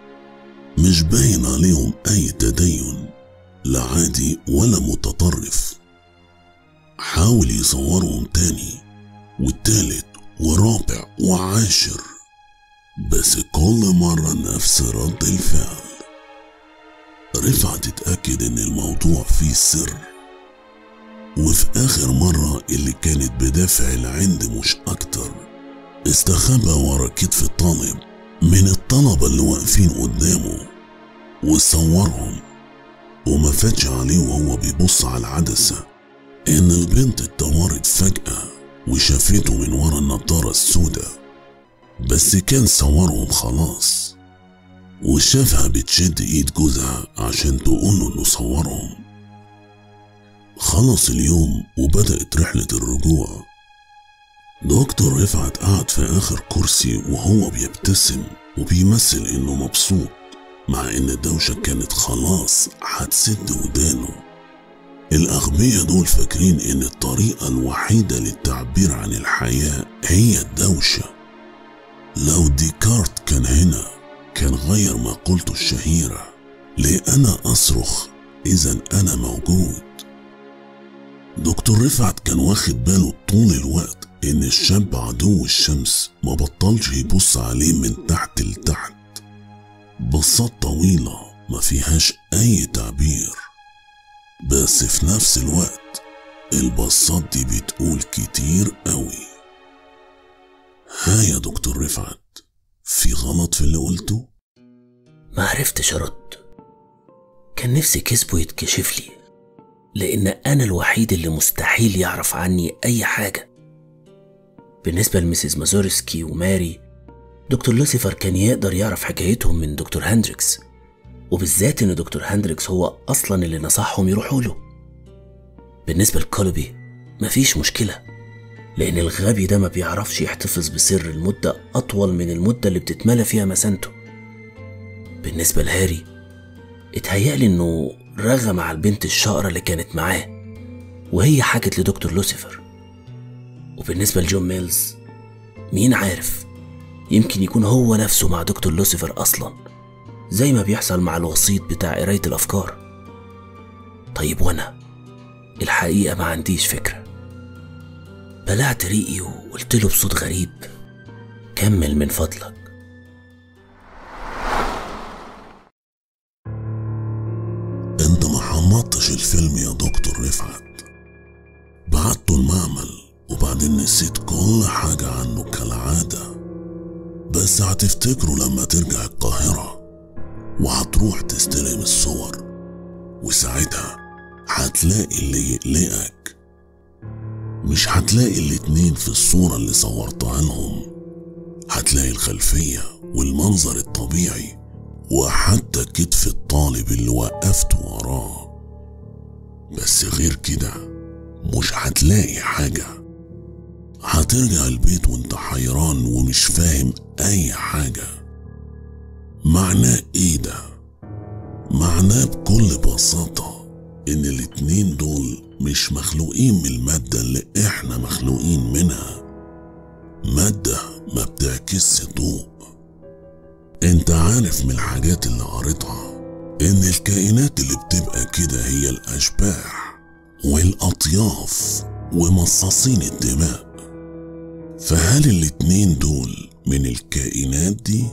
مش باين عليهم أي تدين لا عادي ولا متطرف حاول يصورهم تاني والتالت ورابع وعاشر بس كل مرة نفس رد الفعل رفعت تتأكد إن الموضوع فيه سر وفي آخر مرة اللي كانت بدافع العند مش أكتر استخبى ورا كتف الطالب من الطلبة اللي واقفين قدامه وصورهم وما فاتش عليه وهو بيبص على العدسة إن البنت اتطورت فجأة وشافته من ورا النضارة السوداء بس كان صورهم خلاص وشافها بتشد ايد جوزها عشان تقوله انه صورهم خلص اليوم وبدأت رحلة الرجوع دكتور رفعت قعد في آخر كرسي وهو بيبتسم وبيمثل إنه مبسوط مع إن الدوشة كانت خلاص هتسد ودانه الأغبياء دول فاكرين إن الطريقة الوحيدة للتعبير عن الحياة هي الدوشة لو ديكارت كان هنا كان غير مقولته الشهيرة ليه أنا أصرخ إذا أنا موجود دكتور رفعت كان واخد باله طول الوقت إن الشاب عدو الشمس ما بطلش يبص عليه من تحت لتحت بصات طويلة ما فيهاش أي تعبير بس في نفس الوقت البصات دي بتقول كتير قوي ها يا دكتور رفعت في غلط في اللي قلته ما عرفتش ارد كان نفسي كسبه يتكشف لي لان انا الوحيد اللي مستحيل يعرف عني اي حاجه بالنسبه لميسيس مازورسكي وماري دكتور لوسيفر كان يقدر يعرف حكايتهم من دكتور هندريكس وبالذات ان دكتور هندريكس هو اصلا اللي نصحهم يروحوا له بالنسبه لكولوبي مفيش مشكله لان الغبي ده ما بيعرفش يحتفظ بسر المده اطول من المده اللي بتتملى فيها مسانته بالنسبه لهاري اتهيألي انه رغى مع البنت الشقرة اللي كانت معاه وهي حكت لدكتور لوسيفر وبالنسبة لجون ميلز مين عارف يمكن يكون هو نفسه مع دكتور لوسيفر أصلا زي ما بيحصل مع الوسيط بتاع قراية الأفكار طيب وأنا الحقيقة ما عنديش فكرة بلعت ريقي وقلت له بصوت غريب كمل من فضلك انت ما حمضتش الفيلم يا دكتور رفعت بعته المعمل وبعدين نسيت كل حاجة عنه كالعادة بس هتفتكره لما ترجع القاهرة وهتروح تستلم الصور وساعتها هتلاقي اللي يقلقك مش هتلاقي الاتنين في الصورة اللي صورتها لهم هتلاقي الخلفية والمنظر الطبيعي وحتى كتف الطالب اللي وقفت وراه بس غير كده مش هتلاقي حاجة هترجع البيت وانت حيران ومش فاهم اي حاجة معناه ايه ده معناه بكل بساطة ان الاتنين دول مش مخلوقين من المادة اللي احنا مخلوقين منها مادة ما بتعكسش ضوء انت عارف من الحاجات اللي قريتها ان الكائنات اللي بتبقى كده هي الاشباح والاطياف ومصاصين الدماء فهل الاتنين دول من الكائنات دي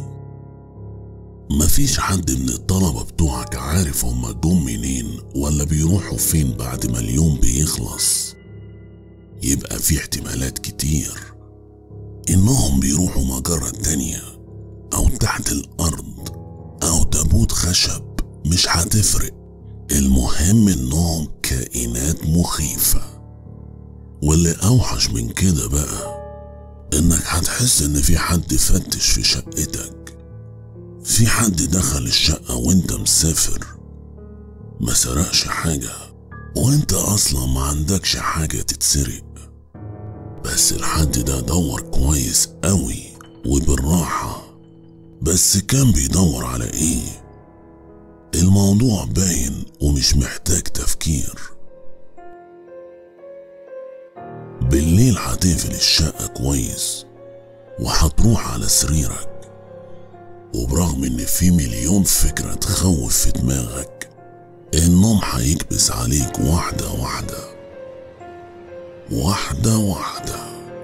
مفيش حد من الطلبة بتوعك عارف هما جم منين ولا بيروحوا فين بعد ما اليوم بيخلص يبقى في احتمالات كتير انهم بيروحوا مجرة تانية او تحت الارض او تابوت خشب مش هتفرق المهم انهم كائنات مخيفة واللي اوحش من كده بقى انك هتحس ان في حد فتش في شقتك في حد دخل الشقة وانت مسافر ما سرقش حاجة وانت اصلا ما عندكش حاجة تتسرق بس الحد ده دور كويس قوي وبالراحة بس كان بيدور على ايه الموضوع باين ومش محتاج تفكير بالليل هتقفل الشقة كويس وهتروح على سريرك وبرغم ان في مليون فكرة تخوف في دماغك النوم هيكبس عليك واحدة واحدة واحدة واحدة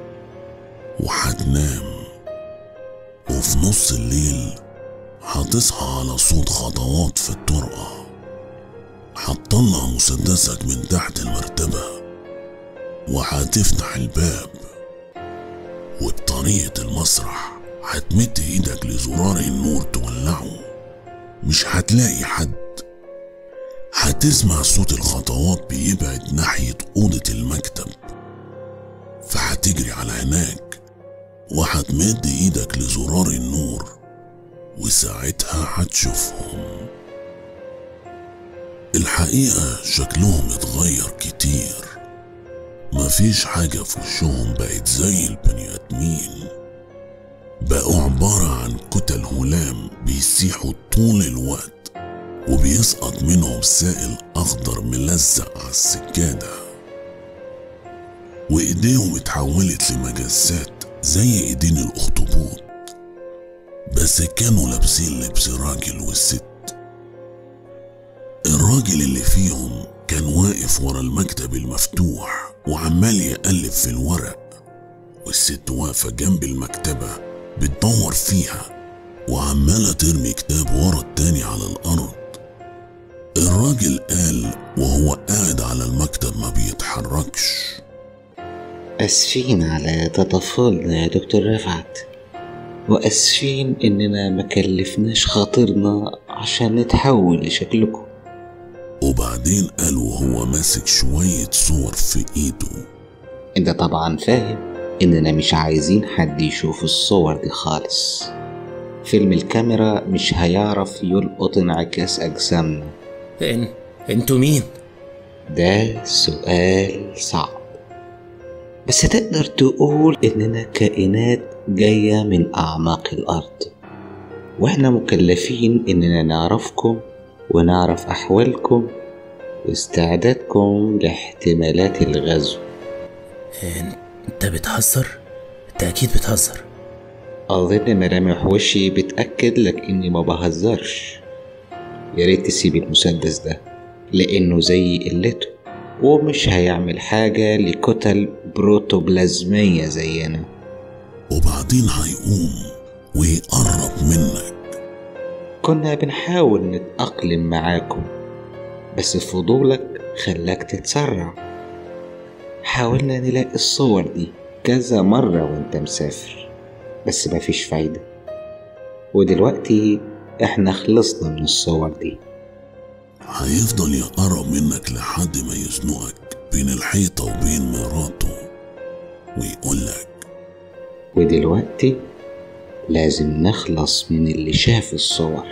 وهتنام وفي نص الليل هتصحى على صوت خطوات في الطرقة هتطلع مسدسك من تحت المرتبة وهتفتح الباب وبطريقة المسرح هتمد ايدك لزرار النور تولعه مش هتلاقي حد هتسمع صوت الخطوات بيبعد ناحية أوضة المكتب فهتجري على هناك وهتمد ايدك لزرار النور وساعتها هتشوفهم الحقيقة شكلهم اتغير كتير مفيش حاجة في وشهم بقت زي البني آدمين بقوا عبارة عن كتل هلام بيسيحوا طول الوقت وبيسقط منهم سائل أخضر ملزق على السجادة وإيديهم اتحولت لمجسات زي إيدين الأخطبوط بس كانوا لابسين لبس راجل والست الراجل اللي فيهم كان واقف ورا المكتب المفتوح وعمال يقلب في الورق والست واقفة جنب المكتبة بتدور فيها وعمالة ترمي كتاب ورا التاني على الأرض الراجل قال وهو قاعد على المكتب ما بيتحركش أسفين على تطفلنا يا دكتور رفعت وأسفين إننا ما كلفناش خاطرنا عشان نتحول لشكلكم وبعدين قال وهو ماسك شوية صور في إيده انت طبعا فاهم اننا مش عايزين حد يشوف الصور دي خالص فيلم الكاميرا مش هيعرف يلقط انعكاس اجسامنا إن انتوا مين؟ ده سؤال صعب بس تقدر تقول اننا كائنات جاية من اعماق الارض واحنا مكلفين اننا نعرفكم ونعرف احوالكم واستعدادكم لاحتمالات الغزو انت بتهزر؟ انت اكيد بتهزر أظن ملامح وشي بتأكد لك إني ما بهزرش يا ريت تسيب المسدس ده لأنه زي قلته ومش هيعمل حاجة لكتل بروتوبلازمية زينا وبعدين هيقوم ويقرب منك كنا بنحاول نتأقلم معاكم بس فضولك خلاك تتسرع حاولنا نلاقي الصور دي كذا مرة وانت مسافر بس مفيش فايدة ودلوقتي احنا خلصنا من الصور دي هيفضل يقرب منك لحد ما يزنقك بين الحيطة وبين مراته ويقولك ودلوقتي لازم نخلص من اللي شاف الصور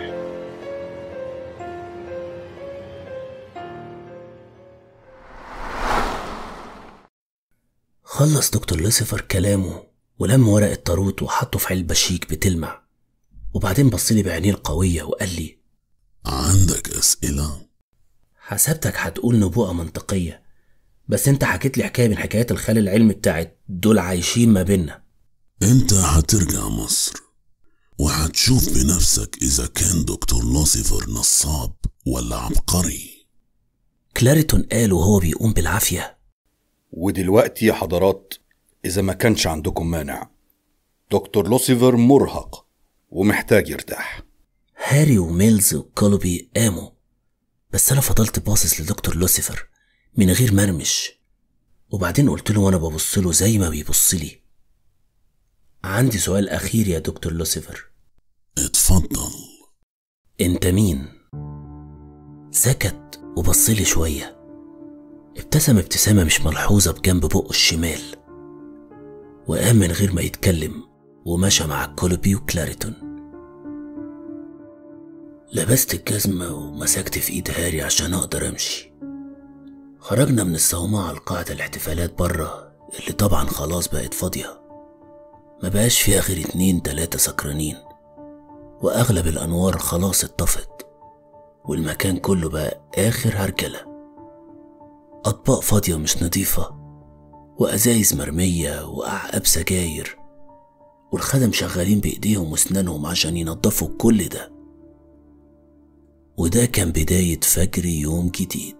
خلص دكتور لوسيفر كلامه ولم ورق الطاروت وحطه في علبة شيك بتلمع وبعدين بصلي بعينيه القوية وقال لي عندك أسئلة؟ حسبتك هتقول نبوءة منطقية بس انت حكيت لي حكاية من حكايات الخيال العلمي بتاعت دول عايشين ما بينا انت هترجع مصر وهتشوف بنفسك إذا كان دكتور لوسيفر نصاب ولا عبقري كلاريتون قال وهو بيقوم بالعافية ودلوقتي يا حضرات إذا ما كانش عندكم مانع دكتور لوسيفر مرهق ومحتاج يرتاح هاري وميلز وكولوبي قاموا بس أنا فضلت باصص لدكتور لوسيفر من غير مرمش وبعدين قلت له وأنا ببص له زي ما بيبص لي عندي سؤال أخير يا دكتور لوسيفر اتفضل أنت مين؟ سكت وبصلي شوية ابتسم ابتسامة مش ملحوظة بجنب بقه الشمال وقام من غير ما يتكلم ومشى مع كولوبي وكلاريتون لبست الجزمة ومسكت في ايد هاري عشان اقدر امشي خرجنا من الصومعة لقاعة الاحتفالات برا اللي طبعا خلاص بقت فاضية ما بقاش فيها غير اتنين تلاتة سكرانين وأغلب الأنوار خلاص اتطفت والمكان كله بقى آخر هرجلة أطباق فاضية مش نظيفة وأزايز مرمية وأعقاب سجاير والخدم شغالين بإيديهم وأسنانهم عشان ينضفوا كل ده وده كان بداية فجر يوم جديد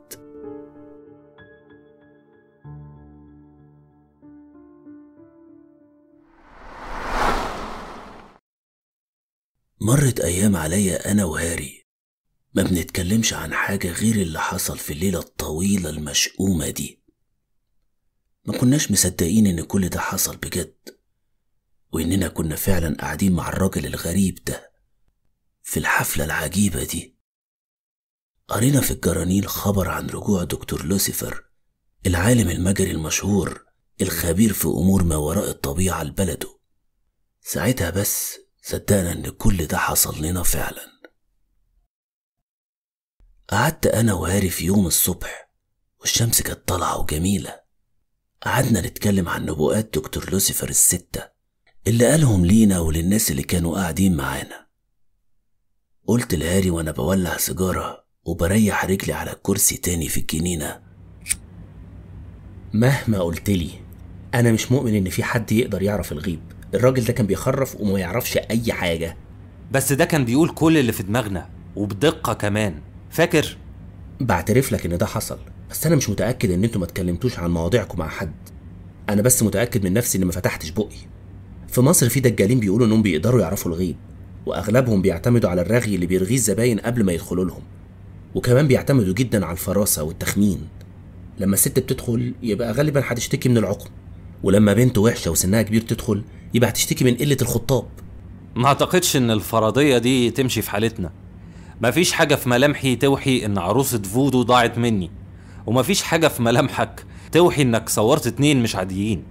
مرت أيام عليا أنا وهاري ما بنتكلمش عن حاجة غير اللي حصل في الليلة الطويلة المشؤومة دي ما كناش مصدقين إن كل ده حصل بجد وإننا كنا فعلا قاعدين مع الراجل الغريب ده في الحفلة العجيبة دي قرينا في الجرانيل خبر عن رجوع دكتور لوسيفر العالم المجري المشهور الخبير في أمور ما وراء الطبيعة لبلده ساعتها بس صدقنا إن كل ده حصل لنا فعلا قعدت أنا وهاري في يوم الصبح والشمس كانت طالعة وجميلة قعدنا نتكلم عن نبوءات دكتور لوسيفر الستة اللي قالهم لينا وللناس اللي كانوا قاعدين معانا قلت لهاري وأنا بولع سيجارة وبريح رجلي على كرسي تاني في الجنينة مهما قلت لي أنا مش مؤمن إن في حد يقدر يعرف الغيب الراجل ده كان بيخرف وما يعرفش أي حاجة بس ده كان بيقول كل اللي في دماغنا وبدقة كمان فاكر؟ بعترف لك إن ده حصل بس أنا مش متأكد إن انتوا ما اتكلمتوش عن مواضيعكم مع حد أنا بس متأكد من نفسي إني ما فتحتش بقي في مصر في دجالين بيقولوا إنهم بيقدروا يعرفوا الغيب وأغلبهم بيعتمدوا على الرغي اللي بيرغيه الزباين قبل ما يدخلوا لهم وكمان بيعتمدوا جدا على الفراسة والتخمين لما الست بتدخل يبقى غالبا هتشتكي من العقم ولما بنت وحشة وسنها كبير تدخل يبقى هتشتكي من قلة الخطاب ما اعتقدش ان الفرضية دي تمشي في حالتنا مفيش حاجة في ملامحي توحي ان عروسة فودو ضاعت مني ومفيش حاجة في ملامحك توحي انك صورت اتنين مش عاديين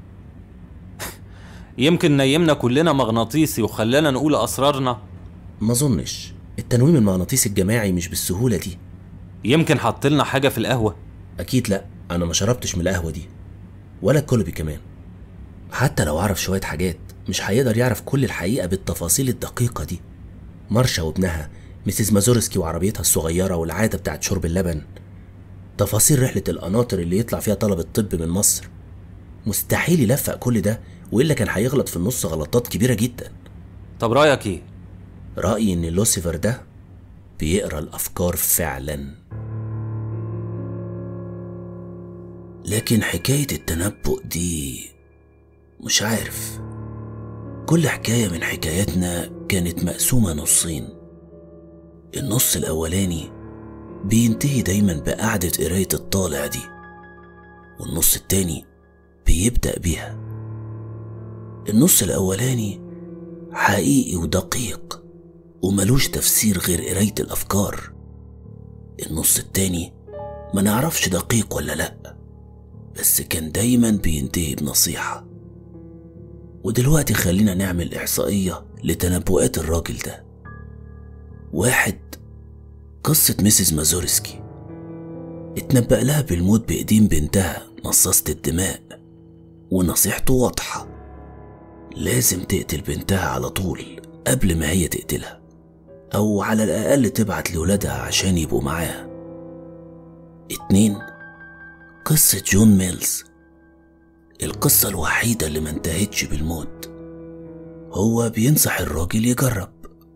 يمكن نيمنا كلنا مغناطيسي وخلانا نقول اسرارنا ما اظنش التنويم المغناطيسي الجماعي مش بالسهولة دي يمكن حطلنا حاجة في القهوة أكيد لأ أنا ما شربتش من القهوة دي ولا الكولبي كمان حتى لو عرف شوية حاجات مش هيقدر يعرف كل الحقيقة بالتفاصيل الدقيقة دي مارشا وابنها مسز مازورسكي وعربيتها الصغيرة والعادة بتاعت شرب اللبن تفاصيل رحلة القناطر اللي يطلع فيها طلبة طب من مصر مستحيل يلفق كل ده وإلا كان هيغلط في النص غلطات كبيرة جدا طب رأيك ايه؟ رأيي إن لوسيفر ده بيقرا الأفكار فعلا لكن حكاية التنبؤ دي مش عارف كل حكاية من حكاياتنا كانت مقسومة نصين النص الأولاني بينتهي دايما بقعدة قراية الطالع دي والنص التاني بيبدأ بيها النص الأولاني حقيقي ودقيق وملوش تفسير غير قراية الأفكار النص التاني ما نعرفش دقيق ولا لأ بس كان دايما بينتهي بنصيحة ودلوقتي خلينا نعمل إحصائية لتنبؤات الراجل ده واحد قصة ميسيس مازورسكي اتنبأ لها بالموت بإيدين بنتها مصاصة الدماء ونصيحته واضحة لازم تقتل بنتها على طول قبل ما هي تقتلها أو على الأقل تبعت لولادها عشان يبقوا معاها اتنين قصة جون ميلز القصة الوحيدة اللي ما انتهتش بالموت هو بينصح الراجل يجرب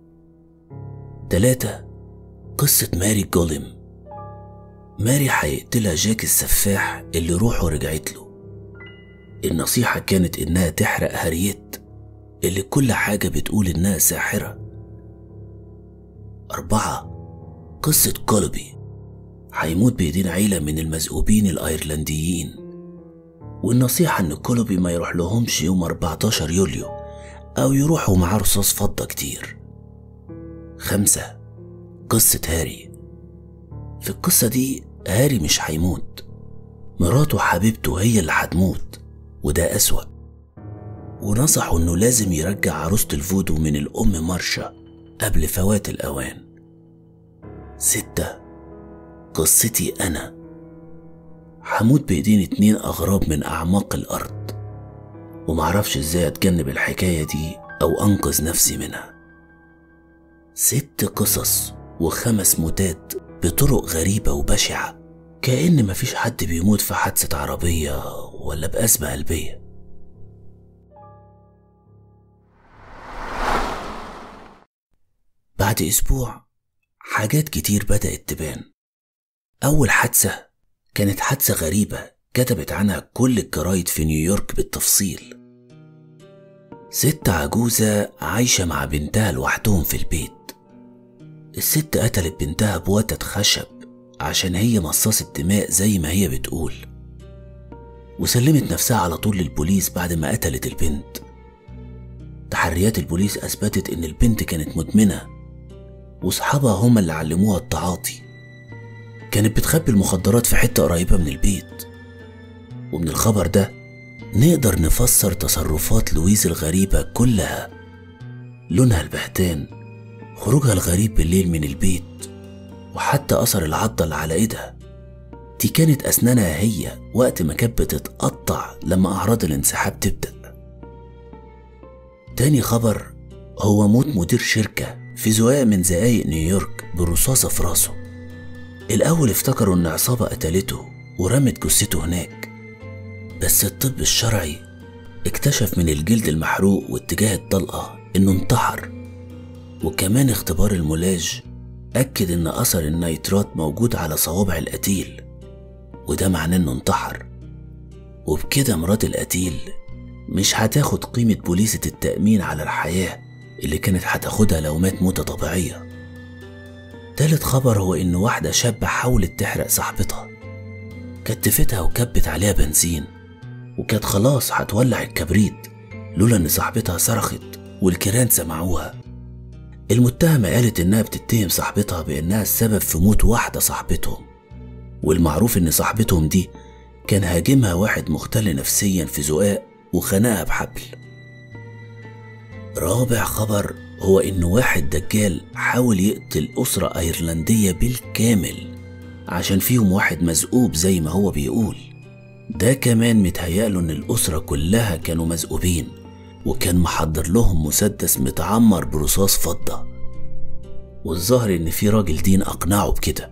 تلاتة قصة ماري جوليم ماري هيقتلها جاك السفاح اللي روحه رجعت له النصيحة كانت إنها تحرق هاريت اللي كل حاجة بتقول إنها ساحرة أربعة قصة كولبي هيموت بإيدين عيلة من المذئوبين الأيرلنديين والنصيحة إن كولبي ما يروح لهمش يوم 14 يوليو أو يروحوا معاه رصاص فضة كتير خمسة قصة هاري في القصة دي هاري مش هيموت مراته حبيبته هي اللي هتموت وده أسوأ ونصحوا إنه لازم يرجع عروسة الفودو من الأم مارشا قبل فوات الأوان ستة قصتي أنا هموت بإيدين اتنين أغراب من أعماق الأرض ومعرفش إزاي أتجنب الحكاية دي أو أنقذ نفسي منها ست قصص وخمس موتات بطرق غريبة وبشعة كأن مفيش حد بيموت في حادثة عربية ولا بأزمة قلبية بعد أسبوع حاجات كتير بدأت تبان أول حادثة كانت حادثة غريبة كتبت عنها كل الجرايد في نيويورك بالتفصيل ست عجوزة عايشة مع بنتها لوحدهم في البيت الست قتلت بنتها بوتد خشب عشان هي مصاصة دماء زي ما هي بتقول وسلمت نفسها على طول للبوليس بعد ما قتلت البنت تحريات البوليس أثبتت إن البنت كانت مدمنة وصحابها هما اللي علموها التعاطي كانت بتخبي المخدرات في حتة قريبة من البيت ومن الخبر ده نقدر نفسر تصرفات لويز الغريبة كلها لونها البهتان خروجها الغريب بالليل من البيت وحتى أثر العضة اللي على إيدها دي كانت أسنانها هي وقت ما كانت بتتقطع لما أعراض الانسحاب تبدأ تاني خبر هو موت مدير شركة في زقاق من زقايق نيويورك برصاصة في راسه الأول افتكروا إن عصابة قتلته ورمت جثته هناك بس الطب الشرعي اكتشف من الجلد المحروق واتجاه الطلقة إنه انتحر وكمان اختبار المولاج أكد إن أثر النيترات موجود على صوابع القتيل وده معناه إنه انتحر وبكده مرات القتيل مش هتاخد قيمة بوليسة التأمين على الحياة اللي كانت هتاخدها لو مات موتة طبيعية تالت خبر هو إن واحدة شابة حاولت تحرق صاحبتها كتفتها وكبت عليها بنزين وكانت خلاص هتولع الكبريت لولا إن صاحبتها صرخت والكيران سمعوها المتهمة قالت إنها بتتهم صاحبتها بإنها السبب في موت واحدة صاحبتهم والمعروف إن صاحبتهم دي كان هاجمها واحد مختل نفسيا في زقاق وخنقها بحبل رابع خبر هو إن واحد دجال حاول يقتل أسرة أيرلندية بالكامل عشان فيهم واحد مذئوب زي ما هو بيقول ده كمان متهيأله إن الأسرة كلها كانوا مذئوبين وكان محضر لهم مسدس متعمر برصاص فضة والظاهر إن في راجل دين أقنعه بكده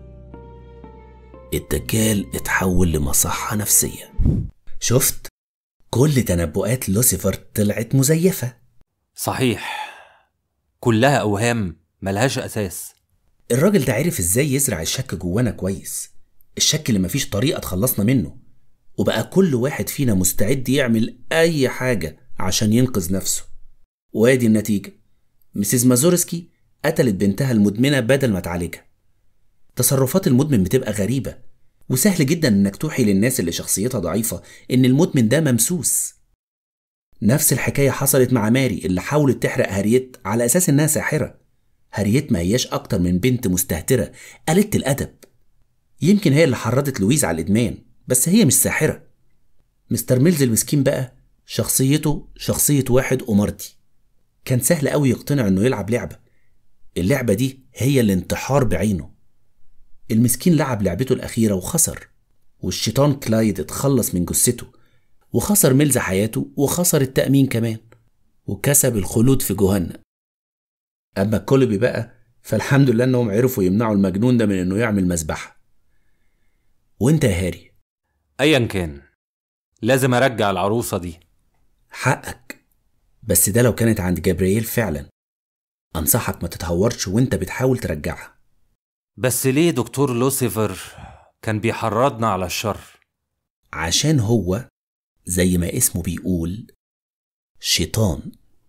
الدجال اتحول لمصحة نفسية شفت؟ كل تنبؤات لوسيفر طلعت مزيفة صحيح كلها أوهام ملهاش أساس الراجل ده عرف ازاي يزرع الشك جوانا كويس الشك اللي مفيش طريقة تخلصنا منه وبقى كل واحد فينا مستعد يعمل أي حاجة عشان ينقذ نفسه وادي النتيجة مسيس مازورسكي قتلت بنتها المدمنة بدل ما تعالجها تصرفات المدمن بتبقى غريبة وسهل جدا انك توحي للناس اللي شخصيتها ضعيفة ان المدمن ده ممسوس نفس الحكاية حصلت مع ماري اللي حاولت تحرق هاريت على أساس إنها ساحرة هاريت ما هياش أكتر من بنت مستهترة قلة الأدب يمكن هي اللي حرضت لويز على الإدمان بس هي مش ساحرة مستر ميلز المسكين بقى شخصيته شخصية واحد أمارتي كان سهل قوي يقتنع إنه يلعب لعبة اللعبة دي هي الانتحار بعينه المسكين لعب لعبته الأخيرة وخسر والشيطان كلايد اتخلص من جثته وخسر ميلز حياته وخسر التأمين كمان وكسب الخلود في جهنم أما كولبي بقى فالحمد لله إنهم عرفوا يمنعوا المجنون ده من إنه يعمل مذبحة وأنت يا هاري ايا كان لازم ارجع العروسه دي حقك بس ده لو كانت عند جبريل فعلا أنصحك ما تتهورش وأنت بتحاول ترجعها بس ليه دكتور لوسيفر كان بيحرضنا على الشر عشان هو زي ما اسمه بيقول شيطان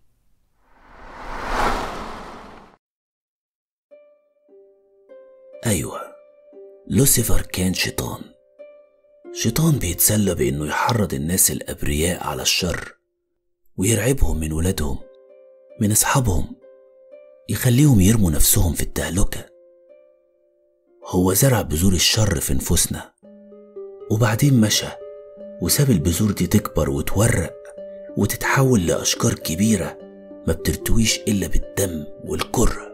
أيوة لوسيفر كان شيطان شيطان بيتسلى بإنه يحرض الناس الأبرياء على الشر ويرعبهم من ولادهم من أصحابهم يخليهم يرموا نفسهم في التهلكة هو زرع بذور الشر في نفوسنا وبعدين مشى وساب البذور دي تكبر وتورق وتتحول لأشجار كبيرة ما بترتويش إلا بالدم والكره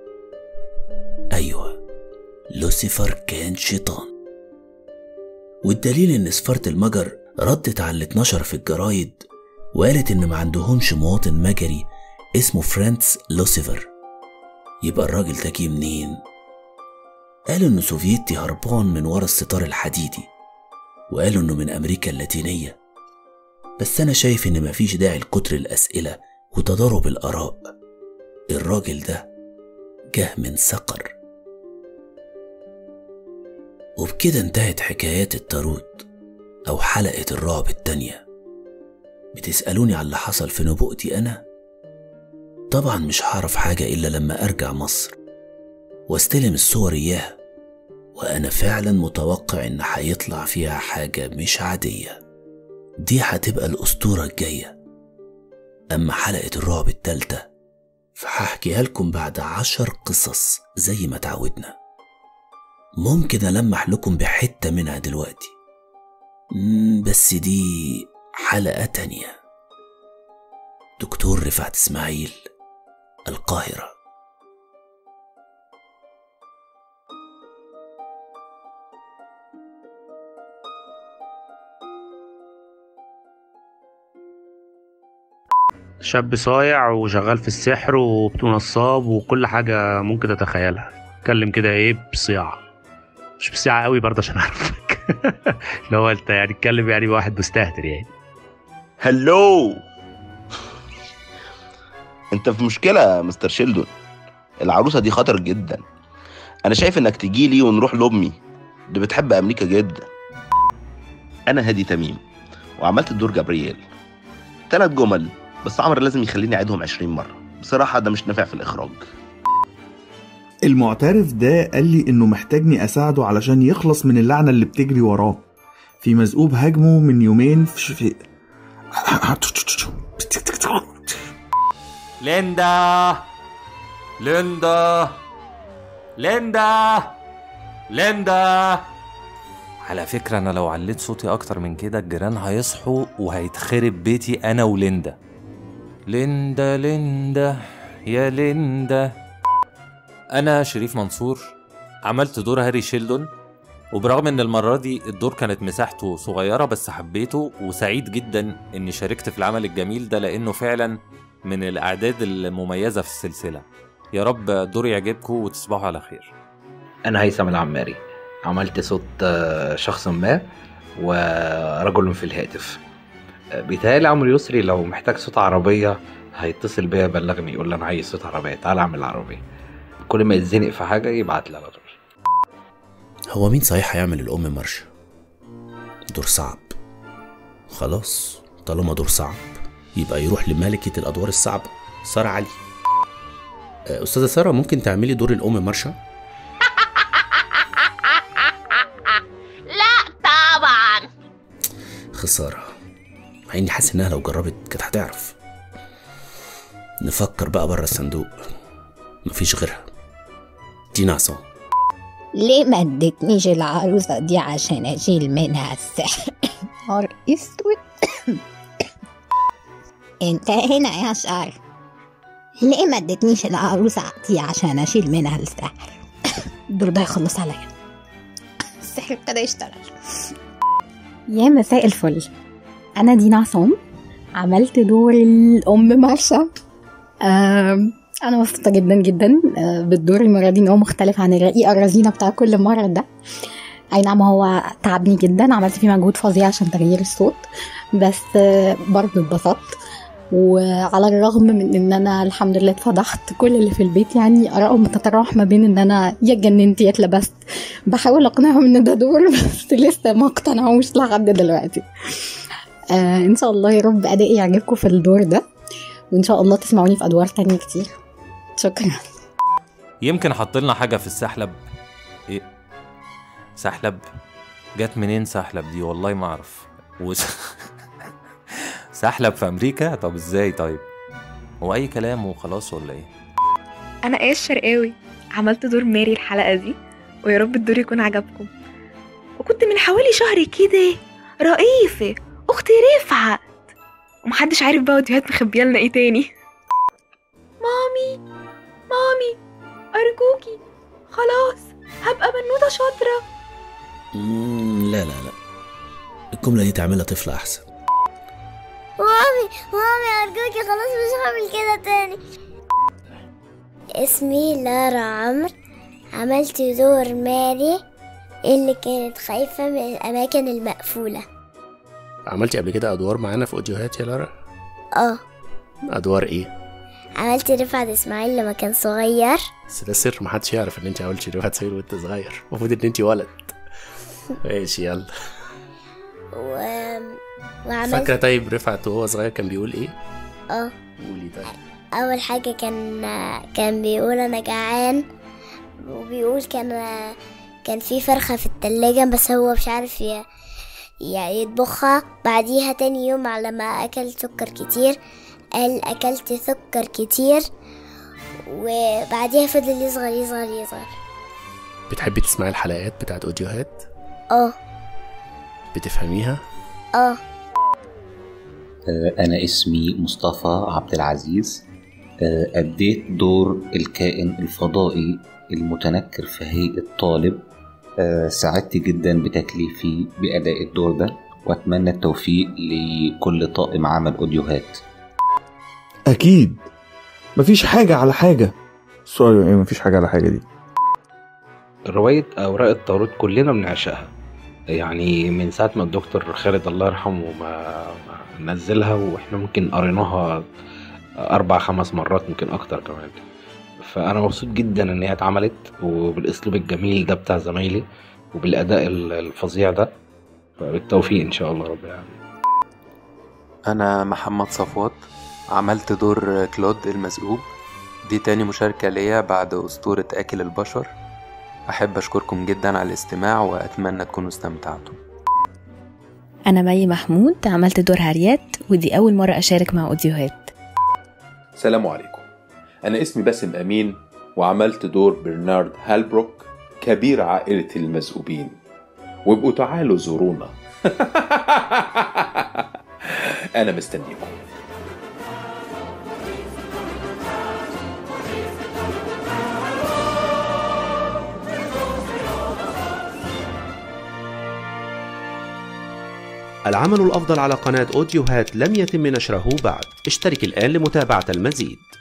أيوة لوسيفر كان شيطان والدليل إن سفارة المجر ردت على اللي اتنشر في الجرايد وقالت إن ما عندهمش مواطن مجري اسمه فرانس لوسيفر يبقى الراجل ده جه منين؟ قالوا إنه سوفيتي هربان من ورا الستار الحديدي وقالوا إنه من أمريكا اللاتينية بس أنا شايف إن مفيش داعي لكتر الأسئلة وتضارب الآراء الراجل ده جه من سقر وبكده انتهت حكايات التاروت أو حلقة الرعب التانية بتسألوني على اللي حصل في نبوءتي أنا؟ طبعا مش هعرف حاجة إلا لما أرجع مصر واستلم الصور إياها وأنا فعلا متوقع إن هيطلع فيها حاجة مش عادية دي هتبقى الأسطورة الجاية أما حلقة الرعب التالتة فهحكيها لكم بعد عشر قصص زي ما تعودنا ممكن ألمح لكم بحتة منها دلوقتي مم، بس دي حلقة تانية دكتور رفعت إسماعيل القاهرة شاب صايع وشغال في السحر وبنصاب وكل حاجة ممكن تتخيلها اتكلم كده ايه بصياعة مش بصياعة قوي برضه عشان اعرفك اللي هو انت يعني اتكلم يعني واحد مستهتر يعني هلو انت في مشكلة يا مستر شيلدون العروسة دي خطر جدا انا شايف انك تجي لي ونروح لامي دي بتحب امريكا جدا انا هادي تميم وعملت دور جبريل ثلاث جمل بس عمرو لازم يخليني اعيدهم 20 مرة بصراحة ده مش نافع في الاخراج المعترف ده قال لي انه محتاجني اساعده علشان يخلص من اللعنة اللي بتجري وراه في مذئوب هاجمه من يومين في, في... ليندا ليندا ليندا ليندا على فكرة أنا لو عليت صوتي أكتر من كده الجيران هيصحوا وهيتخرب بيتي أنا وليندا ليندا ليندا يا ليندا أنا شريف منصور عملت دور هاري شيلدون وبرغم ان المرة دي الدور كانت مساحته صغيرة بس حبيته وسعيد جدا اني شاركت في العمل الجميل ده لانه فعلا من الاعداد المميزة في السلسلة يا رب الدور يعجبكم وتصبحوا على خير أنا هيثم العماري عملت صوت آه، شخص ما ورجل في الهاتف آه، بيتهيألي عمرو يسري لو محتاج صوت عربية هيتصل بيا يبلغني يقول لي أنا عايز صوت عربية تعال أعمل عربية كل ما يتزنق في حاجة يبعت لي على طول هو مين صحيح هيعمل الأم مرشا؟ دور صعب خلاص طالما دور صعب يبقى يروح لملكة الأدوار الصعبة سارة علي آه، أستاذة سارة ممكن تعملي دور الأم مرشا؟ لا طبعا خسارة مع إني حاسس إنها لو جربت كانت هتعرف نفكر بقى بره الصندوق مفيش غيرها دي عصام ليه ما ادتنيش العروسة دي عشان اشيل منها السحر نهار اسود انت هنا يا شعر ليه ما ادتنيش العروسة دي عشان اشيل منها السحر الدور ده يخلص عليا السحر ابتدى يشتغل يا مساء الفل أنا دينا عصام عملت دور الأم مرشا آم، أنا مبسوطة جدا جدا آه، بالدور المرة دي إن هو مختلف عن الرقيقة الرزينة بتاع كل مرة ده أي نعم هو تعبني جدا عملت فيه مجهود فظيع عشان تغيير الصوت بس آه، برضه اتبسطت وعلى الرغم من ان انا الحمد لله اتفضحت كل اللي في البيت يعني ارائهم بتتراوح ما بين ان انا يا اتجننت يا اتلبست بحاول اقنعهم ان ده دور بس لسه ما اقتنعوش لحد دلوقتي آه ان شاء الله يا رب ادائي يعجبكم في الدور ده وان شاء الله تسمعوني في ادوار تانية كتير شكرا يمكن حط لنا حاجة في السحلب ايه سحلب جت منين سحلب دي والله ما اعرف و... سحلب في امريكا طب ازاي طيب هو اي كلام وخلاص ولا ايه انا ايه الشرقاوي عملت دور ماري الحلقه دي ويا رب الدور يكون عجبكم وكنت من حوالي شهر كده رئيفه اختي رفعت ومحدش عارف بقى وديوهات مخبيه لنا ايه تاني مامي مامي ارجوكي خلاص هبقى بنوته شاطره مم، لا لا لا الجملة دي تعملها طفل أحسن مامي مامي ارجوكي خلاص مش هعمل كده تاني اسمي لارا عمرو عملت دور ماري اللي كانت خايفة من الأماكن المقفولة عملتي قبل كده أدوار معانا في أوديوهات يا لارا؟ اه أدوار إيه؟ عملت رفعت إسماعيل لما كان صغير بس ده سر محدش يعرف إن أنت عملتي رفعت سير وأنت صغير المفروض إن أنت ولد ماشي يلا و... وعملت فاكرة طيب رفعت وهو صغير كان بيقول إيه؟ اه قولي طيب أول حاجة كان كان بيقول أنا جعان وبيقول كان كان في فرخة في التلاجة بس هو مش عارف ي... ي- يطبخها بعديها تاني يوم على ما أكل سكر كتير قال أكلت سكر كتير وبعديها فضل يصغر يصغر يصغر بتحبي تسمعي الحلقات بتاعت أوديوهات؟ اه بتفهميها؟ اه آه، أنا اسمي مصطفى عبد العزيز آه، أديت دور الكائن الفضائي المتنكر في هيئة طالب آه، سعدت جدا بتكليفي بأداء الدور ده وأتمنى التوفيق لكل طاقم عمل أوديوهات أكيد مفيش حاجة على حاجة سوري إيه مفيش حاجة على حاجة دي رواية أوراق الطارود كلنا بنعشقها يعني من ساعة ما الدكتور خالد الله يرحمه ما ما نزلها واحنا ممكن قريناها أربع خمس مرات ممكن أكتر كمان فأنا مبسوط جدا إن هي اتعملت وبالأسلوب الجميل ده بتاع زمايلي وبالأداء ال- الفظيع ده بالتوفيق إن شاء الله رب العالمين أنا محمد صفوت عملت دور كلود المسؤوب دي تاني مشاركة ليا بعد أسطورة آكل البشر أحب أشكركم جدا على الاستماع وأتمنى تكونوا استمتعتوا أنا مي محمود عملت دور هاريات ودي أول مرة أشارك مع أوديوهات السلام عليكم أنا اسمي باسم أمين وعملت دور برنارد هالبروك كبير عائلة المذؤوبين وابقوا تعالوا زورونا أنا مستنيكم العمل الأفضل على قناة أوديوهات لم يتم نشره بعد اشترك الآن لمتابعة المزيد